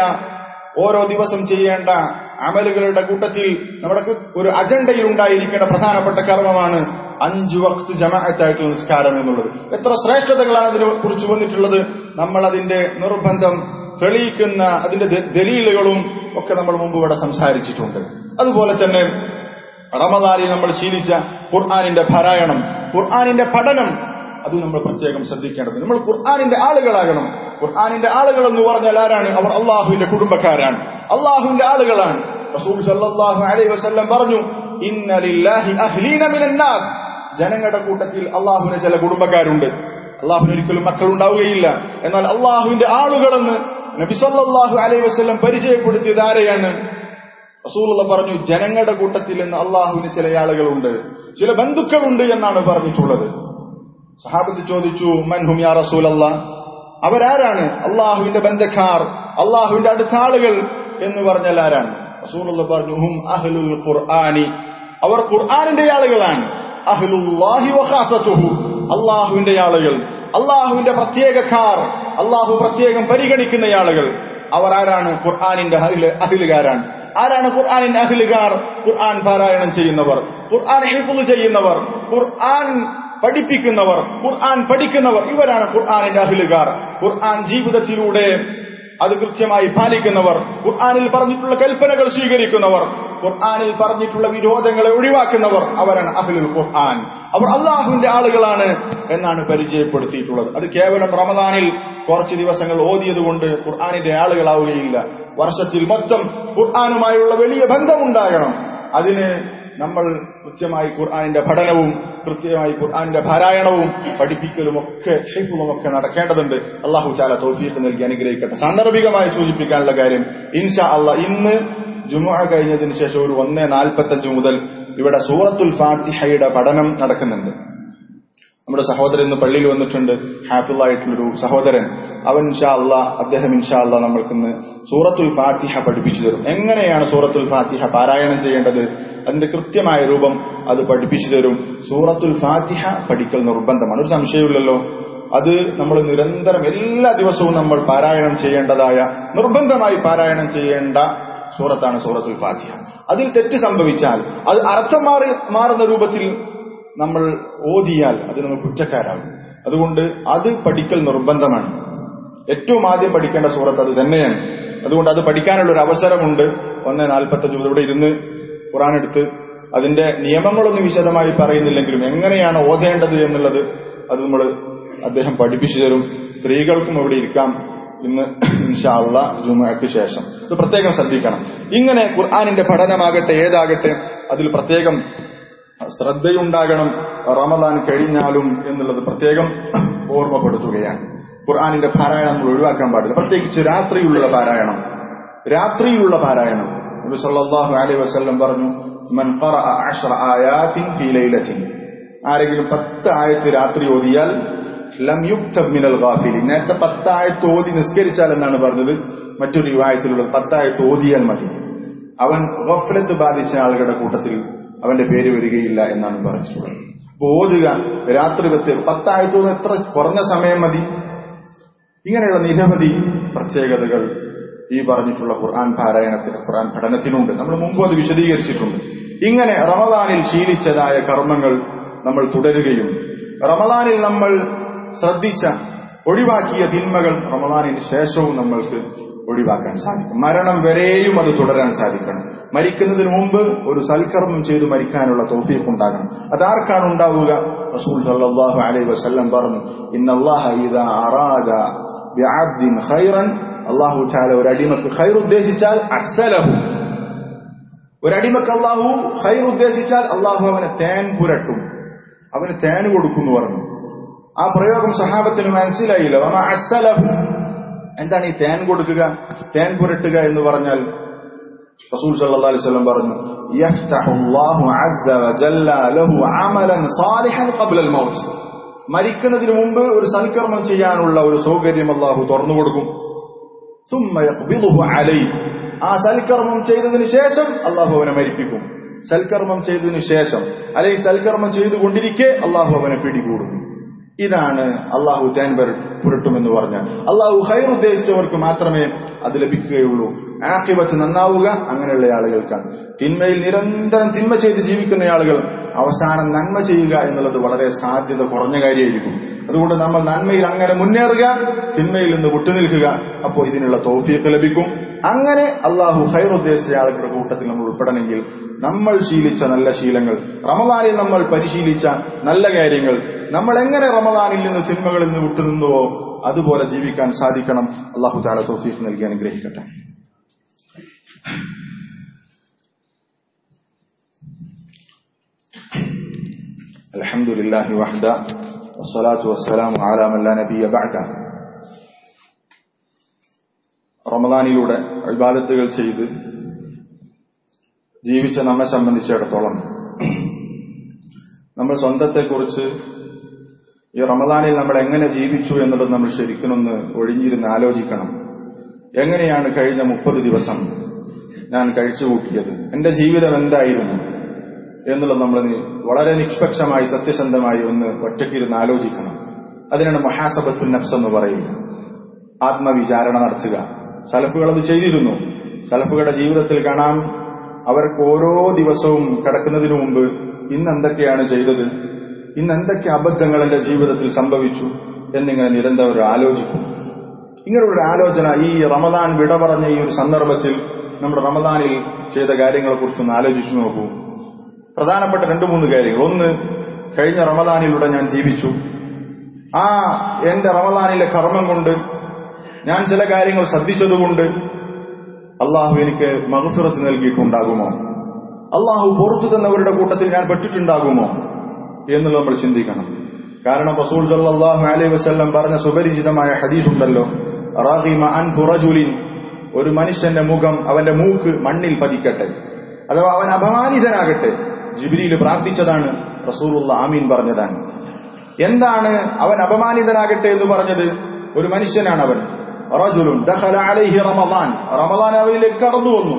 [SPEAKER 1] ഓരോ ദിവസം ചെയ്യേണ്ട അമലുകളുടെ കൂട്ടത്തിൽ നമ്മുടെ ഒരു അജണ്ടയിൽ ഉണ്ടായിരിക്കേണ്ട പ്രധാനപ്പെട്ട കർമ്മമാണ് അഞ്ചു വക്ത് ജമാഅത്തായിട്ടുള്ള നിസ്കാരം എന്നുള്ളത് എത്ര ശ്രേഷ്ഠതകളാണ് അതിനെ കുറിച്ച് വന്നിട്ടുള്ളത് നമ്മൾ അതിന്റെ നിർബന്ധം തെളിയിക്കുന്ന അതിന്റെ ദലീലുകളും ഒക്കെ നമ്മൾ മുമ്പ് ഇവിടെ സംസാരിച്ചിട്ടുണ്ട് അതുപോലെ തന്നെ റമദാനിൽ നമ്മൾ ശീലിച്ച ഖുർആാനിന്റെ പാരായണം ഖുർആാനിന്റെ പഠനം അത് നമ്മൾ പ്രത്യേകം ശ്രദ്ധിക്കേണ്ടത് നമ്മൾ ഖുർആാനിന്റെ ആളുകളാകണം ഖുർആാനിന്റെ ആളുകൾ എന്ന് പറഞ്ഞാൽ ആരാണ് അവർ അള്ളാഹുവിന്റെ കുടുംബക്കാരാണ് അള്ളാഹുവിന്റെ ആളുകളാണ് റസൂൽ സല്ലല്ലാഹു അലൈഹി വസല്ലം പറഞ്ഞു ഇന്ന ലില്ലാഹി അഹ്ലീന മിനൻ നാസ് ജനങ്ങളുടെ കൂട്ടത്തിൽ അള്ളാഹുവിന് ചില കുടുംബക്കാരുണ്ട് അള്ളാഹുവിന് ഒരിക്കലും മക്കൾ ഉണ്ടാവുകയില്ല എന്നാൽ അള്ളാഹുവിന്റെ ആളുകളെന്ന് നബി സല്ലല്ലാഹു അലൈഹി വസല്ലം പരിചയപ്പെടുത്തിയത് ആരെയാണ് റസൂലുള്ള പറഞ്ഞു ജനങ്ങളുടെ കൂട്ടത്തിൽ നിന്ന് അള്ളാഹുവിന് ചില ആളുകളുണ്ട് ചില ബന്ധുക്കളുണ്ട് എന്നാണ് പറഞ്ഞിട്ടുള്ളത് സഹാബത്ത് ചോദിച്ചു മൻഹും യാ റസൂലല്ല അവരാരാണ് അള്ളാഹുവിന്റെ ബന്ധക്കാർ അള്ളാഹുവിന്റെ അടുത്ത ആളുകൾ എന്ന് പറഞ്ഞാൽ ആരാണ് റസൂലുള്ള പറഞ്ഞു ഹും അഹ്ലുൽ ഖുർആനി അവർ ഖുർആനിന്റെ ആളുകളാണ് അഹ്ലുല്ലാഹി വഖാസത്തുഹു അള്ളാഹുവിന്റെ ആളുകൾ അള്ളാഹുവിന്റെ പ്രത്യേകക്കാർ അള്ളാഹു പ്രത്യേകം പരിഗണിക്കുന്ന ആളുകൾ അവർ ആരാണ് ഖുർആാനിന്റെ അഹിലുകാരാണ് ആരാണ് ഖുർആാനിന്റെ അഹിലുകാർ ഖുർആൻ പാരായണം ചെയ്യുന്നവർ ഖുർആൻ ഹിഫുൾ ചെയ്യുന്നവർ ഖുർആൻ പഠിപ്പിക്കുന്നവർ ഖുർആൻ പഠിക്കുന്നവർ ഇവരാണ് ഖുർആാനിന്റെ അഹിലുകാർ ഖുർആൻ ജീവിതത്തിലൂടെ അത് കൃത്യമായി പാലിക്കുന്നവർ ഖുർആാനിൽ പറഞ്ഞിട്ടുള്ള കൽപ്പനകൾ സ്വീകരിക്കുന്നവർ ഖുർആാനിൽ പറഞ്ഞിട്ടുള്ള വിരോധങ്ങളെ ഒഴിവാക്കുന്നവർ അവരാണ് അഹ്ലുൽ ഖുർആൻ അവർ അള്ളാഹുവിന്റെ ആളുകളാണ് എന്നാണ് പരിചയപ്പെടുത്തിയിട്ടുള്ളത് അത് കേവലം റമദാനിൽ കുറച്ച് ദിവസങ്ങൾ ഓതിയത് കൊണ്ട് ഖുർആാനിന്റെ ആളുകളാവുകയില്ല വർഷത്തിൽ മൊത്തം ഖുർആാനുമായുള്ള വലിയ ബന്ധമുണ്ടാകണം അതിന് നമ്മൾ കൃത്യമായി ഖുർആാനിന്റെ പഠനവും കൃത്യമായി ഖുർആാനിന്റെ പാരായണവും പഠിപ്പിക്കലും ഒക്കെ ഹിഫും ഒക്കെ നടക്കേണ്ടതുണ്ട് അള്ളാഹു ചാല തോഫീഖ് നൽകി അനുഗ്രഹിക്കട്ടെ സാന്ദർഭികമായി സൂചിപ്പിക്കാനുള്ള കാര്യം ഇൻഷാ അള്ളാ ഇന്ന് ജുമുഅ കഴിഞ്ഞതിന് ശേഷം ഒരു ഒന്നേ നാൽപ്പത്തഞ്ച് മുതൽ ഇവിടെ സൂറത്തുൽ ഫാത്തിഹയുടെ പഠനം നടക്കുന്നുണ്ട് നമ്മുടെ സഹോദരൻ ഇന്ന് പള്ളിയിൽ വന്നിട്ടുണ്ട് ഹാഫിളായിട്ടുള്ളൊരു സഹോദരൻ അവൻ ഇൻഷാ അള്ളാ അദ്ദേഹം ഇൻഷാ അള്ളാ നമ്മൾക്കിന്ന് സൂറത്തുൽ ഫാത്തിഹ പഠിപ്പിച്ചു തരും എങ്ങനെയാണ് സൂറത്തുൽ ഫാത്തിഹ പാരായണം ചെയ്യേണ്ടത് അതിന്റെ കൃത്യമായ രൂപം അത് പഠിപ്പിച്ചു തരും സൂറത്തുൽ ഫാത്തിഹ പഠിക്കൽ നിർബന്ധമാണ് ഒരു സംശയമില്ലല്ലോ അത് നമ്മൾ നിരന്തരം എല്ലാ ദിവസവും നമ്മൾ പാരായണം ചെയ്യേണ്ടതായ നിർബന്ധമായി പാരായണം ചെയ്യേണ്ട സൂറത്താണ് സൂറത്തുൽ ഫാത്തിഹ അതിൽ തെറ്റ് സംഭവിച്ചാൽ അത് അർത്ഥം മാറി മാറുന്ന രൂപത്തിൽ നമ്മൾ ഓതിയാൽ അത് നമ്മൾ കുറ്റക്കാരാകും അതുകൊണ്ട് അത് പഠിക്കൽ നിർബന്ധമാണ് ഏറ്റവും ആദ്യം പഠിക്കേണ്ട സൂറത്ത് അത് തന്നെയാണ് അതുകൊണ്ട് അത് പഠിക്കാനുള്ള ഒരു അവസരമുണ്ട് ഒന്ന് നാൽപ്പത്തഞ്ച് മുതൽ ഇവിടെ ഇരുന്ന് ഖുറാൻ എടുത്ത് അതിന്റെ നിയമങ്ങളൊന്നും വിശദമായി പറയുന്നില്ലെങ്കിലും എങ്ങനെയാണ് ഓതേണ്ടത് എന്നുള്ളത് അത് നമ്മൾ അദ്ദേഹം പഠിപ്പിച്ചു തരും സ്ത്രീകൾക്കും അവിടെ ഇരിക്കാം ഇന്ന് ഇൻഷാള്ള ജുമയ്ക്ക് ശേഷം ഇത് പ്രത്യേകം ശ്രദ്ധിക്കണം ഇങ്ങനെ ഖുർആാനിന്റെ പഠനമാകട്ടെ ഏതാകട്ടെ അതിൽ പ്രത്യേകം ശ്രദ്ധയുണ്ടാകണം റമദാൻ കഴിഞ്ഞാലും എന്നുള്ളത് പ്രത്യേകം ഓർമ്മപ്പെടുത്തുകയാണ് ഖുർആാനിന്റെ പാരായണം നമ്മൾ ഒഴിവാക്കാൻ പാടില്ല പ്രത്യേകിച്ച് രാത്രിയിലുള്ള പാരായണം രാത്രിയിലുള്ള പാരായണം നബി സല്ലല്ലാഹു അലൈഹി വസല്ലം പറഞ്ഞു മൻ ഖറഅ അശ്റ ആയാത്തിൻ ഫീ ലൈലത്തിൻ ആരെങ്കിലും പത്ത് ആയത്ത് രാത്രി ഓതിയാൽ ലം യുക്തബ് മിനൽ ഗാഫിലിൻ നേരത്തെ പത്തായത്ത് ഓതി നിസ്കരിച്ചാൽ എന്നാണ് പറഞ്ഞത് മറ്റൊരു റിവായത്തിലുള്ളത് പത്തായത്ത് ഓതിയാൽ മതി അവൻ ഗഫലത്ത് ബാധിച്ച ആളുകളുടെ കൂട്ടത്തിൽ അവന്റെ പേര് വരികയില്ല എന്നാണ് പറഞ്ഞിട്ടുള്ളത് അപ്പൊ ഓതുക രാത്രി പത്ത് പത്തായത്ത് എത്ര കുറഞ്ഞ സമയം മതി ഇങ്ങനെയുള്ള നിരവധി പ്രത്യേകതകൾ ഈ പറഞ്ഞിട്ടുള്ള ഖുർആൻ പാരായണത്തിന് ഖുർആൻ പഠനത്തിനുണ്ട് നമ്മൾ മുമ്പ് അത് വിശദീകരിച്ചിട്ടുണ്ട് ഇങ്ങനെ റമദാനിൽ ശീലിച്ചതായ കർമ്മങ്ങൾ നമ്മൾ തുടരുകയും റമദാനിൽ നമ്മൾ ശ്രദ്ധിച്ച ഒഴിവാക്കിയ തിന്മകൾ റമദാനിന് ശേഷവും നമ്മൾക്ക് ഒഴിവാക്കാൻ സാധിക്കും മരണം വരെയും അത് തുടരാൻ സാധിക്കണം മരിക്കുന്നതിന് മുമ്പ് ഒരു സൽക്കർമ്മം ചെയ്തു മരിക്കാനുള്ള തോഫീക്ക് ഉണ്ടാകണം അതാർക്കാണ് ഉണ്ടാവുക റസൂൽ സല്ലല്ലാഹു അലൈഹി വസല്ലം പറഞ്ഞു ഇന്നല്ലാഹ ഇദാ അറാദ ബിഅബ്ദിൻ ഖൈറൻ അല്ലാഹു തആല ഒരു അടിമക്ക് ഖൈർ ഉദ്ദേശിച്ചാൽ അസ്സലഹു ഒരടിമക്ക് അള്ളാഹു ഖൈർ ഉദ്ദേശിച്ചാൽ അള്ളാഹു അവനെ തേൻ പുരട്ടും അവന് തേൻ കൊടുക്കുന്നു പറഞ്ഞു ആ പ്രയോഗം സഹാബത്തിന് മനസ്സിലായില്ല വമ അസ്സലഹു എന്താണ് ഈ തേൻ കൊടുക്കുക തേൻ പുരട്ടുക എന്ന് പറഞ്ഞാൽ റസൂൽ സല്ലല്ലാഹു അലൈഹി വസല്ലം പറഞ്ഞു യഫ്തഹു അല്ലാഹു അസ്സ വജല്ല ലഹു അമലൻ സാലിഹൻ ഖബ്ല അൽ മൗത്ത് മരിക്കുന്നതിന് മുമ്പ് ഒരു സൽക്കർമ്മം ചെയ്യാനുള്ള ഒരു സൗകര്യം അള്ളാഹു തുറന്നു കൊടുക്കും സുമ്മ യഖ്ബിദുഹു അലൈഹി ആ സൽക്കർമ്മം ചെയ്തതിനു ശേഷം അള്ളാഹു അവനെ മരിപ്പിക്കും സൽക്കർമ്മം ചെയ്തതിനു ശേഷം അല്ലെങ്കിൽ സൽക്കർമ്മം ചെയ്തുകൊണ്ടിരിക്കെ അള്ളാഹു അവനെ പിടികൂടും ഇതാണ് അള്ളാഹു തേൻ പുരട്ടുമെന്ന് പറഞ്ഞാൽ അള്ളാഹു ഹൈർ ഉദ്ദേശിച്ചവർക്ക് മാത്രമേ അത് ലഭിക്കുകയുള്ളൂ ആക്കിവച്ച് നന്നാവുക അങ്ങനെയുള്ള ആളുകൾക്കാണ് തിന്മയിൽ നിരന്തരം തിന്മ ചെയ്ത് ജീവിക്കുന്ന ആളുകൾ അവസാനം നന്മ ചെയ്യുക എന്നുള്ളത് വളരെ സാധ്യത കുറഞ്ഞ കാര്യമായിരിക്കും അതുകൊണ്ട് നമ്മൾ നന്മയിൽ അങ്ങനെ മുന്നേറുക തിന്മയിൽ നിന്ന് വിട്ടുനിൽക്കുക അപ്പോൾ ഇതിനുള്ള തോഫിയൊക്കെ ലഭിക്കും അങ്ങനെ അള്ളാഹു ഹൈർ ഉദ്ദേശിച്ച ആളുകളുടെ കൂട്ടത്തിൽ നമ്മൾ ഉൾപ്പെടണമെങ്കിൽ നമ്മൾ ശീലിച്ച നല്ല ശീലങ്ങൾ റമദാനിൽ നമ്മൾ പരിശീലിച്ച നല്ല കാര്യങ്ങൾ നമ്മൾ എങ്ങനെ റമദാനിൽ നിന്ന് തിന്മകളിൽ നിന്ന് വിട്ടുനിന്നുവോ അതുപോലെ ജീവിക്കാൻ സാധിക്കണം അള്ളാഹു താല തോഫീഫ് നൽകി അനുഗ്രഹിക്കട്ടെ الحمد لله وحده والصلاة والسلام على من لا نبي بعده റമദാനിലൂടെ ഇബാദത്തുകൾ ചെയ്ത് ജീവിച്ച നമ്മെ സംബന്ധിച്ചിടത്തോളം നമ്മൾ സ്വന്തത്തെക്കുറിച്ച് ഈ റമദാനിൽ നമ്മൾ എങ്ങനെ ജീവിച്ചു എന്നുള്ളത് നമ്മൾ ശരിക്കുമൊന്ന് ഒഴിഞ്ഞിരുന്ന് ആലോചിക്കണം എങ്ങനെയാണ് കഴിഞ്ഞ മുപ്പത് ദിവസം ഞാൻ കഴിച്ചുകൂട്ടിയത് എന്റെ ജീവിതം എന്തായിരുന്നു എന്നുള്ളത് നമ്മൾ വളരെ നിഷ്പക്ഷമായി സത്യസന്ധമായി ഒന്ന് ഒറ്റയ്ക്കിരുന്ന് ആലോചിക്കണം അതിനാണ് മഹാസബത്തുൽ നഫ്സ് എന്ന് പറയുന്നത് ആത്മവിചാരണ നടത്തുക സലഫുകൾ അത് ചെയ്തിരുന്നു സലഫുകളുടെ ജീവിതത്തിൽ കാണാം അവർക്ക് ഓരോ ദിവസവും കിടക്കുന്നതിനു മുമ്പ് ഇന്ന് എന്തൊക്കെയാണ് ചെയ്തത് ഇന്ന് എന്തൊക്കെ അബദ്ധങ്ങൾ എന്റെ ജീവിതത്തിൽ സംഭവിച്ചു എന്നിങ്ങനെ നിരന്തരം ആലോചിക്കും ഇങ്ങനെയുള്ള ആലോചന ഈ റമദാൻ വിട പറഞ്ഞ ഈ ഒരു സന്ദർഭത്തിൽ നമ്മുടെ റമദാനിൽ ചെയ്ത കാര്യങ്ങളെക്കുറിച്ചൊന്ന് ആലോചിച്ചു നോക്കൂ പ്രധാനപ്പെട്ട രണ്ടു മൂന്ന് കാര്യങ്ങൾ ഒന്ന് കഴിഞ്ഞ റമദാനിലൂടെ ഞാൻ ജീവിച്ചു ആ എന്റെ റമദാനിലെ കർമ്മം കൊണ്ട് ഞാൻ ചില കാര്യങ്ങൾ ശ്രദ്ധിച്ചതുകൊണ്ട് അള്ളാഹു എനിക്ക് മഹസുറത്ത് നൽകിയിട്ടുണ്ടാകുമോ അള്ളാഹു പുറത്തു തന്നവരുടെ കൂട്ടത്തിൽ ഞാൻ പെട്ടിട്ടുണ്ടാകുമോ എന്നുള്ളത് നമ്മൾ ചിന്തിക്കണം കാരണം റസൂൽ സല്ലാഹു അലൈഹി വസ്ല്ലം പറഞ്ഞ സുപരിചിതമായ ഹദീസ് ഉണ്ടല്ലോ റാഹിമ അൻ ഫുറജുലിൻ ഒരു മനുഷ്യന്റെ മുഖം അവന്റെ മൂക്ക് മണ്ണിൽ പതിക്കട്ടെ അഥവാ അവൻ അപമാനിതനാകട്ടെ ജിബിരിയിൽ പ്രാർത്ഥിച്ചതാണ് റസൂലുള്ള ആമീൻ പറഞ്ഞതാണ് എന്താണ് അവൻ അപമാനിതനാകട്ടെ എന്ന് പറഞ്ഞത് ഒരു മനുഷ്യനാണ് അവൻ റജുലുൻ ദഖല അലൈഹി റമദാൻ റമദാൻ അവനിലേക്ക് കടന്നു വന്നു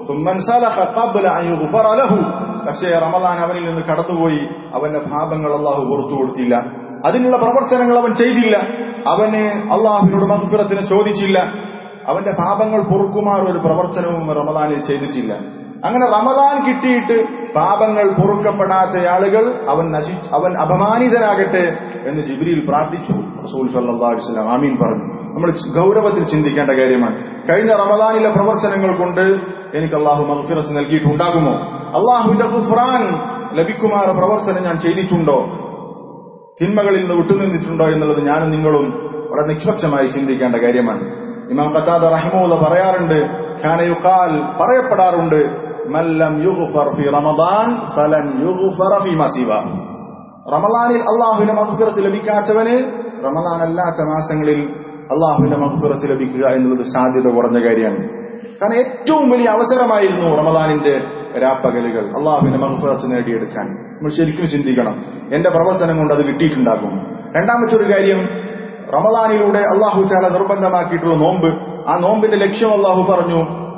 [SPEAKER 1] പക്ഷേ റമദാൻ അവനിൽ നിന്ന് കടന്നുപോയി അവന്റെ പാപങ്ങൾ അള്ളാഹു പുറത്തു കൊടുത്തില്ല അതിനുള്ള പ്രവർത്തനങ്ങൾ അവൻ ചെയ്തില്ല അവന് അള്ളാഹുവിനോട് മഹഫിറത്തിന് ചോദിച്ചില്ല അവന്റെ പാപങ്ങൾ പൊറുക്കുമാർ ഒരു പ്രവർത്തനവും റമദാനിൽ ചെയ്തിട്ടില്ല അങ്ങനെ റമദാൻ കിട്ടിയിട്ട് പാപങ്ങൾ പൊറുക്കപ്പെടാത്ത ആളുകൾ അവൻ നശി അവൻ അപമാനിതനാകട്ടെ എന്ന് ജിബിരിയിൽ പ്രാർത്ഥിച്ചു റസൂൽ സല്ലാസ്ലാം ആമീൻ പറഞ്ഞു നമ്മൾ ഗൗരവത്തിൽ ചിന്തിക്കേണ്ട കാര്യമാണ് കഴിഞ്ഞ റമദാനിലെ പ്രവർത്തനങ്ങൾ കൊണ്ട് എനിക്ക് അള്ളാഹു മഹഫിറസ് നൽകിയിട്ടുണ്ടാകുമോ അള്ളാഹുവിന്റെ ഖുഫ്റാൻ ലഭിക്കുമാർ പ്രവർത്തനം ഞാൻ ചെയ്തിട്ടുണ്ടോ തിന്മകളിൽ നിന്ന് വിട്ടുനിന്നിട്ടുണ്ടോ എന്നുള്ളത് ഞാനും നിങ്ങളും വളരെ നിഷ്പക്ഷമായി ചിന്തിക്കേണ്ട കാര്യമാണ് ഇമാം ഖത്താദ റഹിമുള്ള പറയാറുണ്ട് ഖാനയുക്കാൽ പറയപ്പെടാറുണ്ട് മല്ലം യുഗ്ഫർ ഫി റമദാൻ ഫലൻ യുഗ്ഫറ ഫി മസീവ റമദാനിൽ അള്ളാഹുവിന്റെ മഹഫിറത്ത് ലഭിക്കാത്തവന് റമദാൻ അല്ലാത്ത മാസങ്ങളിൽ അള്ളാഹുവിന്റെ മഹഫിറത്ത് ലഭിക്കുക എന്നുള്ളത് സാധ്യത കുറഞ്ഞ കാര്യമാണ് കാരണം ഏറ്റവും വലിയ അവസരമായിരുന്നു റമദാനിന്റെ രാപ്പകലുകൾ അള്ളാഹുവിന്റെ മഹഫിറത്ത് നേടിയെടുക്കാൻ നമ്മൾ ശരിക്കും ചിന്തിക്കണം എന്റെ പ്രവർത്തനം കൊണ്ട് അത് കിട്ടിയിട്ടുണ്ടാകും രണ്ടാമത്തെ ഒരു കാര്യം റമദാനിലൂടെ അള്ളാഹു ചാല നിർബന്ധമാക്കിയിട്ടുള്ള നോമ്പ് ആ നോമ്പിന്റെ ലക്ഷ്യം അള്ളാഹു പറഞ്ഞു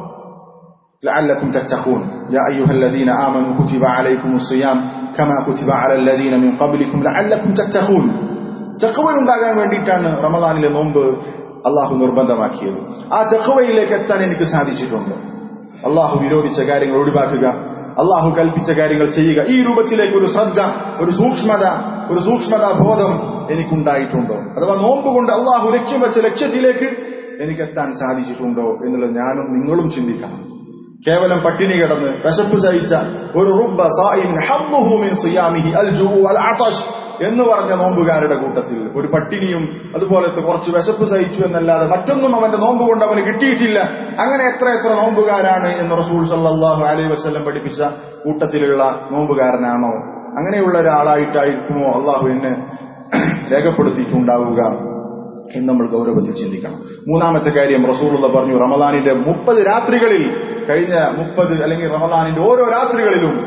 [SPEAKER 1] لعلكم تتقون يا أيها الذين آمنوا كتب عليكم الصيام كما كتب على الذين من قبلكم لعلكم تتقون ചക്കവൻ ഉണ്ടാകാൻ വേണ്ടിയിട്ടാണ് റമദാനിലെ നോമ്പ് അള്ളാഹു നിർബന്ധമാക്കിയത് ആ ചക്കവയിലേക്ക് എത്താൻ എനിക്ക് സാധിച്ചിട്ടുണ്ട് അള്ളാഹു വിരോധിച്ച കാര്യങ്ങൾ ഒഴിവാക്കുക അള്ളാഹു കൽപ്പിച്ച കാര്യങ്ങൾ ചെയ്യുക ഈ രൂപത്തിലേക്ക് ഒരു ശ്രദ്ധ ഒരു സൂക്ഷ്മത ഒരു സൂക്ഷ്മതാ ബോധം എനിക്കുണ്ടായിട്ടുണ്ടോ അഥവാ നോമ്പ് കൊണ്ട് അള്ളാഹു ലക്ഷ്യം വെച്ച ലക്ഷ്യത്തിലേക്ക് എനിക്ക് എത്താൻ സാധിച്ചിട്ടുണ്ടോ എന്നുള്ളത് ഞാനും നിങ്ങളും ചിന്തിക്കണം കേവലം പട്ടിണി കിടന്ന് വിശപ്പ് സഹിച്ച ഒരു റുബ്ബ സായിമിൻ ഹബ്ബുഹു മിൻ സിയാമിഹി അൽ ജുഉ വൽ അതശ് എന്ന് പറഞ്ഞ നോമ്പുകാരുടെ കൂട്ടത്തിൽ ഒരു പട്ടിണിയും അതുപോലത്തെ കുറച്ച് വിശപ്പ് സഹിച്ചു എന്നല്ലാതെ മറ്റൊന്നും അവന്റെ നോമ്പ് കൊണ്ട് അവന് കിട്ടിയിട്ടില്ല അങ്ങനെ എത്ര എത്ര നോമ്പുകാരാണ് എന്ന് റസൂൽ സല്ലാഹു അലൈഹി വസ്ലം പഠിപ്പിച്ച കൂട്ടത്തിലുള്ള നോമ്പുകാരനാണോ അങ്ങനെയുള്ള ഒരാളായിട്ടായിരിക്കുമോ അള്ളാഹു എന്നെ രേഖപ്പെടുത്തിയിട്ടുണ്ടാവുക എന്ന് നമ്മൾ ഗൗരവത്തിൽ ചിന്തിക്കണം മൂന്നാമത്തെ കാര്യം റസൂലുള്ള പറഞ്ഞു റമദാനിന്റെ മുപ്പത് രാത്രികളിൽ കഴിഞ്ഞ മുപ്പത് അല്ലെങ്കിൽ റമദാനിന്റെ ഓരോ രാത്രികളിലും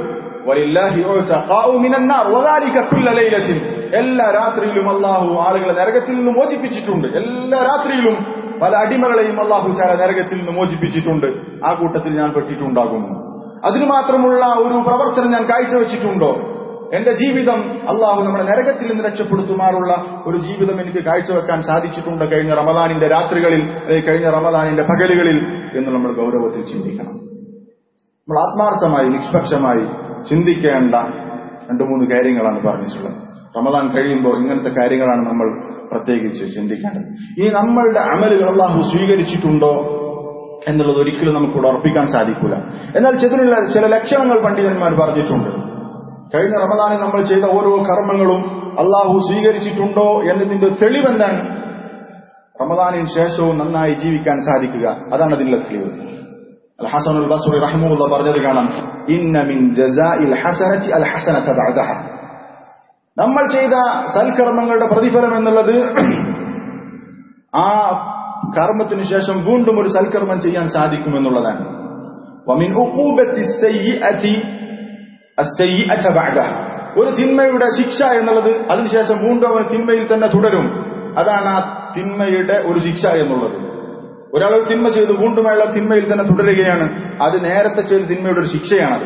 [SPEAKER 1] എല്ലാ രാത്രിയിലും അള്ളാഹു ആളുകളെ നരകത്തിൽ നിന്ന് മോചിപ്പിച്ചിട്ടുണ്ട് എല്ലാ രാത്രിയിലും പല അടിമകളെയും അള്ളാഹു ചാല നരകത്തിൽ നിന്ന് മോചിപ്പിച്ചിട്ടുണ്ട് ആ കൂട്ടത്തിൽ ഞാൻ പെട്ടിട്ടുണ്ടാകുന്നു അതിനു മാത്രമുള്ള ഒരു പ്രവർത്തനം ഞാൻ കാഴ്ചവെച്ചിട്ടുണ്ടോ എന്റെ ജീവിതം അള്ളാഹു നമ്മുടെ നരകത്തിൽ നിന്ന് രക്ഷപ്പെടുത്തുമാറുള്ള ഒരു ജീവിതം എനിക്ക് കാഴ്ചവെക്കാൻ സാധിച്ചിട്ടുണ്ട് കഴിഞ്ഞ റമദാനിന്റെ രാത്രികളിൽ അല്ലെങ്കിൽ കഴിഞ്ഞ റമദാനിന്റെ പകലുകളിൽ എന്ന് നമ്മൾ ഗൗരവത്തിൽ ചിന്തിക്കണം നമ്മൾ ആത്മാർത്ഥമായി നിഷ്പക്ഷമായി ചിന്തിക്കേണ്ട രണ്ടു മൂന്ന് കാര്യങ്ങളാണ് പറഞ്ഞിട്ടുള്ളത് റമദാൻ കഴിയുമ്പോൾ ഇങ്ങനത്തെ കാര്യങ്ങളാണ് നമ്മൾ പ്രത്യേകിച്ച് ചിന്തിക്കേണ്ടത് ഈ നമ്മളുടെ അമലുകൾ അള്ളാഹു സ്വീകരിച്ചിട്ടുണ്ടോ എന്നുള്ളത് ഒരിക്കലും നമുക്ക് ഉറപ്പിക്കാൻ സാധിക്കില്ല എന്നാൽ ചില ചില ലക്ഷണങ്ങൾ പണ്ഡിതന്മാർ പറഞ്ഞിട്ടുണ്ട് കഴിഞ്ഞ റമദാനിൽ നമ്മൾ ചെയ്ത ഓരോ കർമ്മങ്ങളും അള്ളാഹു സ്വീകരിച്ചിട്ടുണ്ടോ എന്നതിന്റെ തെളിവെന്താണ് റമദാനിന് ശേഷവും നന്നായി ജീവിക്കാൻ സാധിക്കുക അതാണ് അതിനുള്ള തെളിവ് അൽ ഹസനുൽ ബസ്രി റഹ്മുല്ല പറഞ്ഞത് കാണാം ഇന്ന മിൻ ജസാഇൽ ഹസനത്തി അൽ ഹസനത ബഅദഹ നമ്മൾ ചെയ്ത സൽക്കർമ്മങ്ങളുടെ പ്രതിഫലം എന്നുള്ളത് ആ കർമ്മത്തിനു ശേഷം വീണ്ടും ഒരു സൽക്കർമ്മം ചെയ്യാൻ സാധിക്കുമെന്നുള്ളതാണ് വമിൻ ഉഖൂബത്തി സയ്യിഅതി അസ്സയ്യിഅത ബഅദഹ ഒരു തിന്മയുടെ ശിക്ഷ എന്നുള്ളത് അതിനുശേഷം വീണ്ടും അവൻ തിന്മയിൽ തന്നെ തുടരും അതാണ് ആ തിന്മയുടെ ഒരു ശിക്ഷ എന്നുള്ളത് ഒരാൾ ഒരു തിന്മ ചെയ്ത് വീണ്ടും അയാൾ ആ തിന്മയിൽ തന്നെ തുടരുകയാണ് അത് നേരത്തെ ചെയ്ത തിന്മയുടെ ഒരു ശിക്ഷയാണത്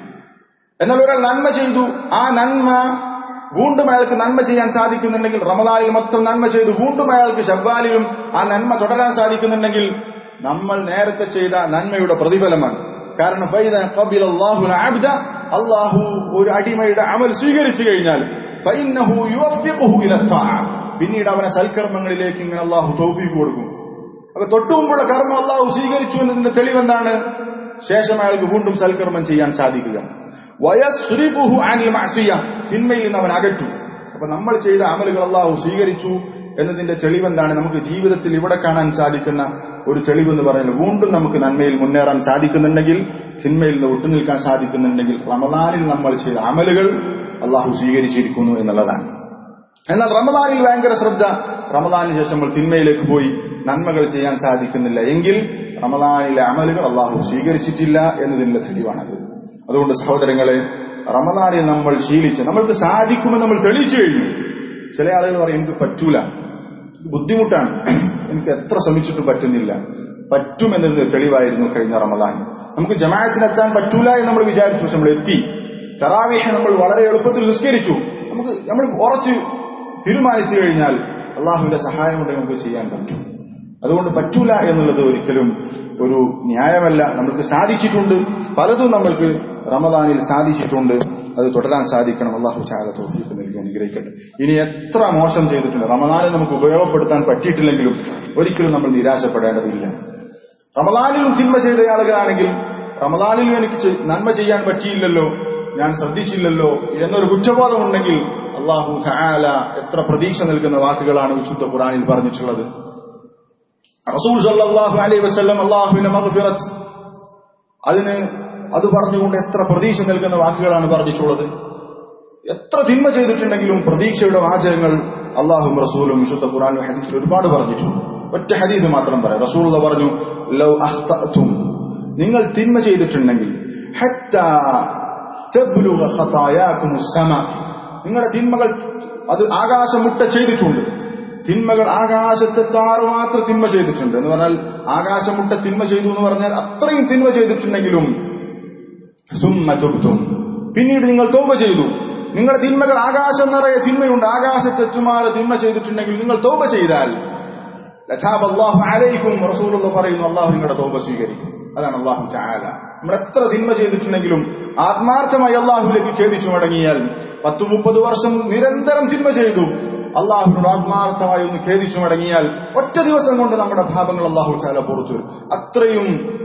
[SPEAKER 1] എന്നാൽ ഒരാൾ നന്മ ചെയ്തു ആ നന്മ വീണ്ടും അയാൾക്ക് നന്മ ചെയ്യാൻ സാധിക്കുന്നുണ്ടെങ്കിൽ റമദാനിൽ മൊത്തം നന്മ ചെയ്തു വീണ്ടും അയാൾക്ക് ഷവ്വാലിലും ആ നന്മ തുടരാൻ സാധിക്കുന്നുണ്ടെങ്കിൽ നമ്മൾ നേരത്തെ ചെയ്ത നന്മയുടെ പ്രതിഫലമാണ് കാരണം ഫൈദ ഖബില അല്ലാഹു അബ്ദ അല്ലാഹു ഒരു അടിമയുടെ അമൽ സ്വീകരിച്ചു കഴിഞ്ഞാൽ ഫൈന്നഹു യുവഫിഖുഹു ഇല ത്വാഅ പിന്നീട് അവനെ സൽക്കർമ്മങ്ങളിലേക്ക് ഇങ്ങനെ അല്ലാഹു തൗഫീഖ് കൊടുക്കും അപ്പൊ തൊട്ടുമുമ്പുള്ള കർമ്മം അല്ലാഹു സ്വീകരിച്ചു എന്നതിന്റെ തെളിവെന്താണ് ശേഷം അയാൾക്ക് വീണ്ടും സൽക്കർമ്മം ചെയ്യാൻ സാധിക്കുക വയസ്രിഫുഹു അനിൽ മഅസിയ തിന്മയിൽ നിന്ന് അവൻ അകറ്റു അപ്പൊ നമ്മൾ ചെയ്ത അമലുകൾ അല്ലാഹു സ്വീകരിച്ചു എന്നതിന്റെ തെളിവെന്താണ് നമുക്ക് ജീവിതത്തിൽ ഇവിടെ കാണാൻ സാധിക്കുന്ന ഒരു തെളിവെന്ന് പറഞ്ഞാൽ വീണ്ടും നമുക്ക് നന്മയിൽ മുന്നേറാൻ സാധിക്കുന്നുണ്ടെങ്കിൽ തിന്മയിൽ നിന്ന് വിട്ടുനിൽക്കാൻ സാധിക്കുന്നുണ്ടെങ്കിൽ റമദാനിൽ നമ്മൾ ചെയ്ത അമലുകൾ അള്ളാഹു സ്വീകരിച്ചിരിക്കുന്നു എന്നുള്ളതാണ് എന്നാൽ റമദാനിൽ ഭയങ്കര ശ്രദ്ധ റമദാനിന് ശേഷം നമ്മൾ തിന്മയിലേക്ക് പോയി നന്മകൾ ചെയ്യാൻ സാധിക്കുന്നില്ല എങ്കിൽ റമദാനിലെ അമലുകൾ അള്ളാഹു സ്വീകരിച്ചിട്ടില്ല എന്നതിനുള്ള തെളിവാണത് അതുകൊണ്ട് സഹോദരങ്ങളെ റമദാനിൽ നമ്മൾ ശീലിച്ച് നമ്മൾക്ക് സാധിക്കുമെന്ന് നമ്മൾ തെളിയിച്ചു കഴിഞ്ഞു ചില ആളുകൾ പറയും എനിക്ക് പറ്റൂല ബുദ്ധിമുട്ടാണ് എനിക്ക് എത്ര ശ്രമിച്ചിട്ടും പറ്റുന്നില്ല പറ്റുമെന്നതിന് തെളിവായിരുന്നു കഴിഞ്ഞ റമദാൻ നമുക്ക് ജമാഅത്തിനെത്താൻ പറ്റൂല എന്ന് നമ്മൾ വിചാരിച്ചു പക്ഷെ നമ്മൾ എത്തി തറാവീഹ് നമ്മൾ വളരെ എളുപ്പത്തിൽ നിസ്കരിച്ചു നമുക്ക് നമ്മൾ ഉറച്ച് തീരുമാനിച്ചു കഴിഞ്ഞാൽ അള്ളാഹുവിന്റെ സഹായം കൊണ്ട് നമുക്ക് ചെയ്യാൻ പറ്റും അതുകൊണ്ട് പറ്റൂല എന്നുള്ളത് ഒരിക്കലും ഒരു ന്യായമല്ല നമുക്ക് സാധിച്ചിട്ടുണ്ട് പലതും നമ്മൾക്ക് റമദാനിൽ സാധിച്ചിട്ടുണ്ട് അത് തുടരാൻ സാധിക്കണം അള്ളാഹു ചാല തോഫീക്ക് നൽകി അനുഗ്രഹിക്കട്ടെ ഇനി എത്ര മോശം ചെയ്തിട്ടുണ്ട് റമദാനിൽ നമുക്ക് ഉപയോഗപ്പെടുത്താൻ പറ്റിയിട്ടില്ലെങ്കിലും ഒരിക്കലും നമ്മൾ നിരാശപ്പെടേണ്ടതില്ല റമദാനിലും ചിന്മ ചെയ്ത ആളുകളാണെങ്കിൽ റമദാനിലും എനിക്ക് ചെ- നന്മ ചെയ്യാൻ പറ്റിയില്ലല്ലോ ഞാൻ ശ്രദ്ധിച്ചില്ലല്ലോ എന്നൊരു കുറ്റബോധമുണ്ടെങ്കിൽ അള്ളാഹു ചാല എത്ര പ്രതീക്ഷ നൽകുന്ന വാക്കുകളാണ് വിശുദ്ധ ഖുറാനിൽ പറഞ്ഞിട്ടുള്ളത് റസൂൽ സല്ലല്ലാഹു അലൈഹി വസല്ലം അള്ളാഹുവിന്റെ മഗ്ഫിറത്ത് അതിന് അത് പറഞ്ഞുകൊണ്ട് എത്ര പ്രതീക്ഷ നൽകുന്ന വാക്കുകളാണ് പറഞ്ഞിട്ടുള്ളത് എത്ര തിന്മ ചെയ്തിട്ടുണ്ടെങ്കിലും പ്രതീക്ഷയുടെ വാചകങ്ങൾ അള്ളാഹും റസൂലും വിശുദ്ധ ഖുറാനും ഹദീസിൽ ഒരുപാട് പറഞ്ഞിട്ടുണ്ട് ഒറ്റ ഹദീസ് മാത്രം പറയാം റസൂൽ പറഞ്ഞു ലൗ അഖ്തഅതും നിങ്ങൾ തിന്മ ചെയ്തിട്ടുണ്ടെങ്കിൽ ഹത്താ തബ്ലുഗ ഖതായാകും സമ നിങ്ങളുടെ തിന്മകൾ അത് ആകാശം മുട്ട ചെയ്തിട്ടുണ്ട് തിന്മകൾ ആകാശത്തെ താറുമാത്രം തിന്മ ചെയ്തിട്ടുണ്ട് എന്ന് പറഞ്ഞാൽ ആകാശം മുട്ട തിന്മ ചെയ്തു എന്ന് പറഞ്ഞാൽ അത്രയും തിന്മ ചെയ്തിട്ടുണ്ടെങ്കിലും സുമ്മ തുബ്തും പിന്നീട് നിങ്ങൾ തോപ ചെയ്തു നിങ്ങളുടെ തിന്മകൾ ആകാശം നിറയെ തിന്മയുണ്ട് ആകാശത്തെത്തുമാറ് തിന്മ ചെയ്തിട്ടുണ്ടെങ്കിൽ നിങ്ങൾ തോപ ചെയ്താൽ ലഥാബ് അള്ളാഹു അലൈക്കും റസൂലുള്ള പറയുന്നു അള്ളാഹു നിങ്ങളുടെ തോപ സ്വീകരിക്കും അതാണ് അള്ളാഹു ചായാല നമ്മൾ എത്ര തിന്മ ചെയ്തിട്ടുണ്ടെങ്കിലും ആത്മാർത്ഥമായി അള്ളാഹുലേക്ക് ഖേദിച്ചു മടങ്ങിയാൽ പത്തു മുപ്പത് വർഷം നിരന്തരം തിന്മ ചെയ്തു അള്ളാഹുവിനോട് ആത്മാർത്ഥമായി ഒന്ന് ഖേദിച്ചു മടങ്ങിയാൽ ഒറ്റ ദിവസം കൊണ്ട് നമ്മുടെ ഭാവങ്ങൾ അള്ളാഹു ചാല പുറത്തു വരും അത്രയും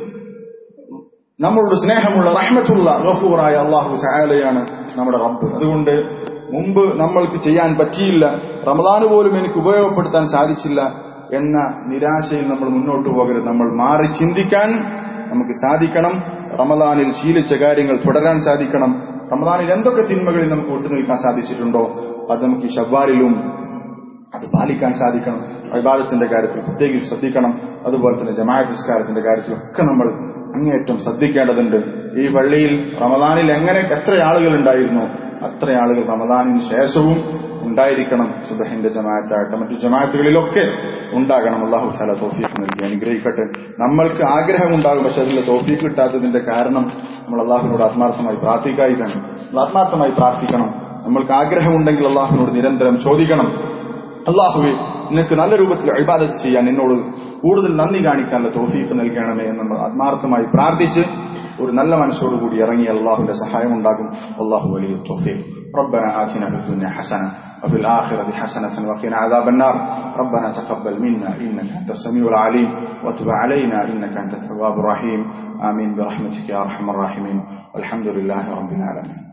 [SPEAKER 1] നമ്മളോട് സ്നേഹമുള്ള റഹ്മത്തുള്ള ഗഫൂറായ അള്ളാഹു ചായാലയാണ് നമ്മുടെ റബ്ബ് അതുകൊണ്ട് മുമ്പ് നമ്മൾക്ക് ചെയ്യാൻ പറ്റിയില്ല റമദാന് പോലും എനിക്ക് ഉപയോഗപ്പെടുത്താൻ സാധിച്ചില്ല എന്ന നിരാശയിൽ നമ്മൾ മുന്നോട്ട് പോകരുത് നമ്മൾ മാറി ചിന്തിക്കാൻ നമുക്ക് സാധിക്കണം റമദാനിൽ ശീലിച്ച കാര്യങ്ങൾ തുടരാൻ സാധിക്കണം റമദാനിൽ എന്തൊക്കെ തിന്മകളിൽ നമുക്ക് വിട്ടുനിൽക്കാൻ സാധിച്ചിട്ടുണ്ടോ അത് നമുക്ക് ഈ ഷവ്വാലിലും അത് പാലിക്കാൻ സാധിക്കണം വിവാദത്തിന്റെ കാര്യത്തിൽ പ്രത്യേകിച്ച് ശ്രദ്ധിക്കണം അതുപോലെ തന്നെ ജമാഅത്ത് നിസ്കാരത്തിന്റെ കാര്യത്തിലൊക്കെ നമ്മൾ അങ്ങേയറ്റം ശ്രദ്ധിക്കേണ്ടതുണ്ട് ഈ പള്ളിയിൽ റമദാനിൽ എങ്ങനെ എത്ര ആളുകൾ ഉണ്ടായിരുന്നു അത്ര ആളുകൾ റമദാനിന് ശേഷവും ഉണ്ടായിരിക്കണം സുബഹിന്റെ ജമാഅത്തായിട്ട് മറ്റു ജമാഅത്തുകളിലൊക്കെ ഉണ്ടാകണം അള്ളാഹു താല തോഫീക്ക് നൽകി അനുഗ്രഹിക്കട്ടെ നമ്മൾക്ക് ആഗ്രഹമുണ്ടാകും പക്ഷെ അതിൽ തോഫീക്ക് കിട്ടാത്തതിന്റെ കാരണം നമ്മൾ അള്ളാഹുവിനോട് ആത്മാർത്ഥമായി പ്രാർത്ഥിക്കായിട്ടാണ് നമ്മൾ ആത്മാർത്ഥമായി പ്രാർത്ഥിക്കണം നമ്മൾക്ക് ആഗ്രഹമുണ്ടെങ്കിൽ അള്ളാഹുവിനോട് നിരന്തരം ചോദിക്കണം അള്ളാഹുവെ നിനക്ക് നല്ല രൂപത്തിൽ അഭിബാദത്ത് ചെയ്യാൻ എന്നോട് കൂടുതൽ നന്ദി കാണിക്കാനുള്ള തോഫീക്ക് നൽകണമേ എന്ന് നമ്മൾ ആത്മാർത്ഥമായി പ്രാർത്ഥിച്ച് ഒരു നല്ല മനസ്സോടുകൂടി ഇറങ്ങി അള്ളാഹുവിന്റെ സഹായം ഉണ്ടാകും അള്ളാഹു വലിയ തോഫീക്ക് ربنا آتنا في الدنيا حسنة وفي الآخرة حسنة وقنا عذاب النار ربنا تقبل منا إنك أنت السميع العليم وتب علينا إنك أنت التواب الرحيم آمين برحمتك يا أرحم الراحمين والحمد لله رب العالمين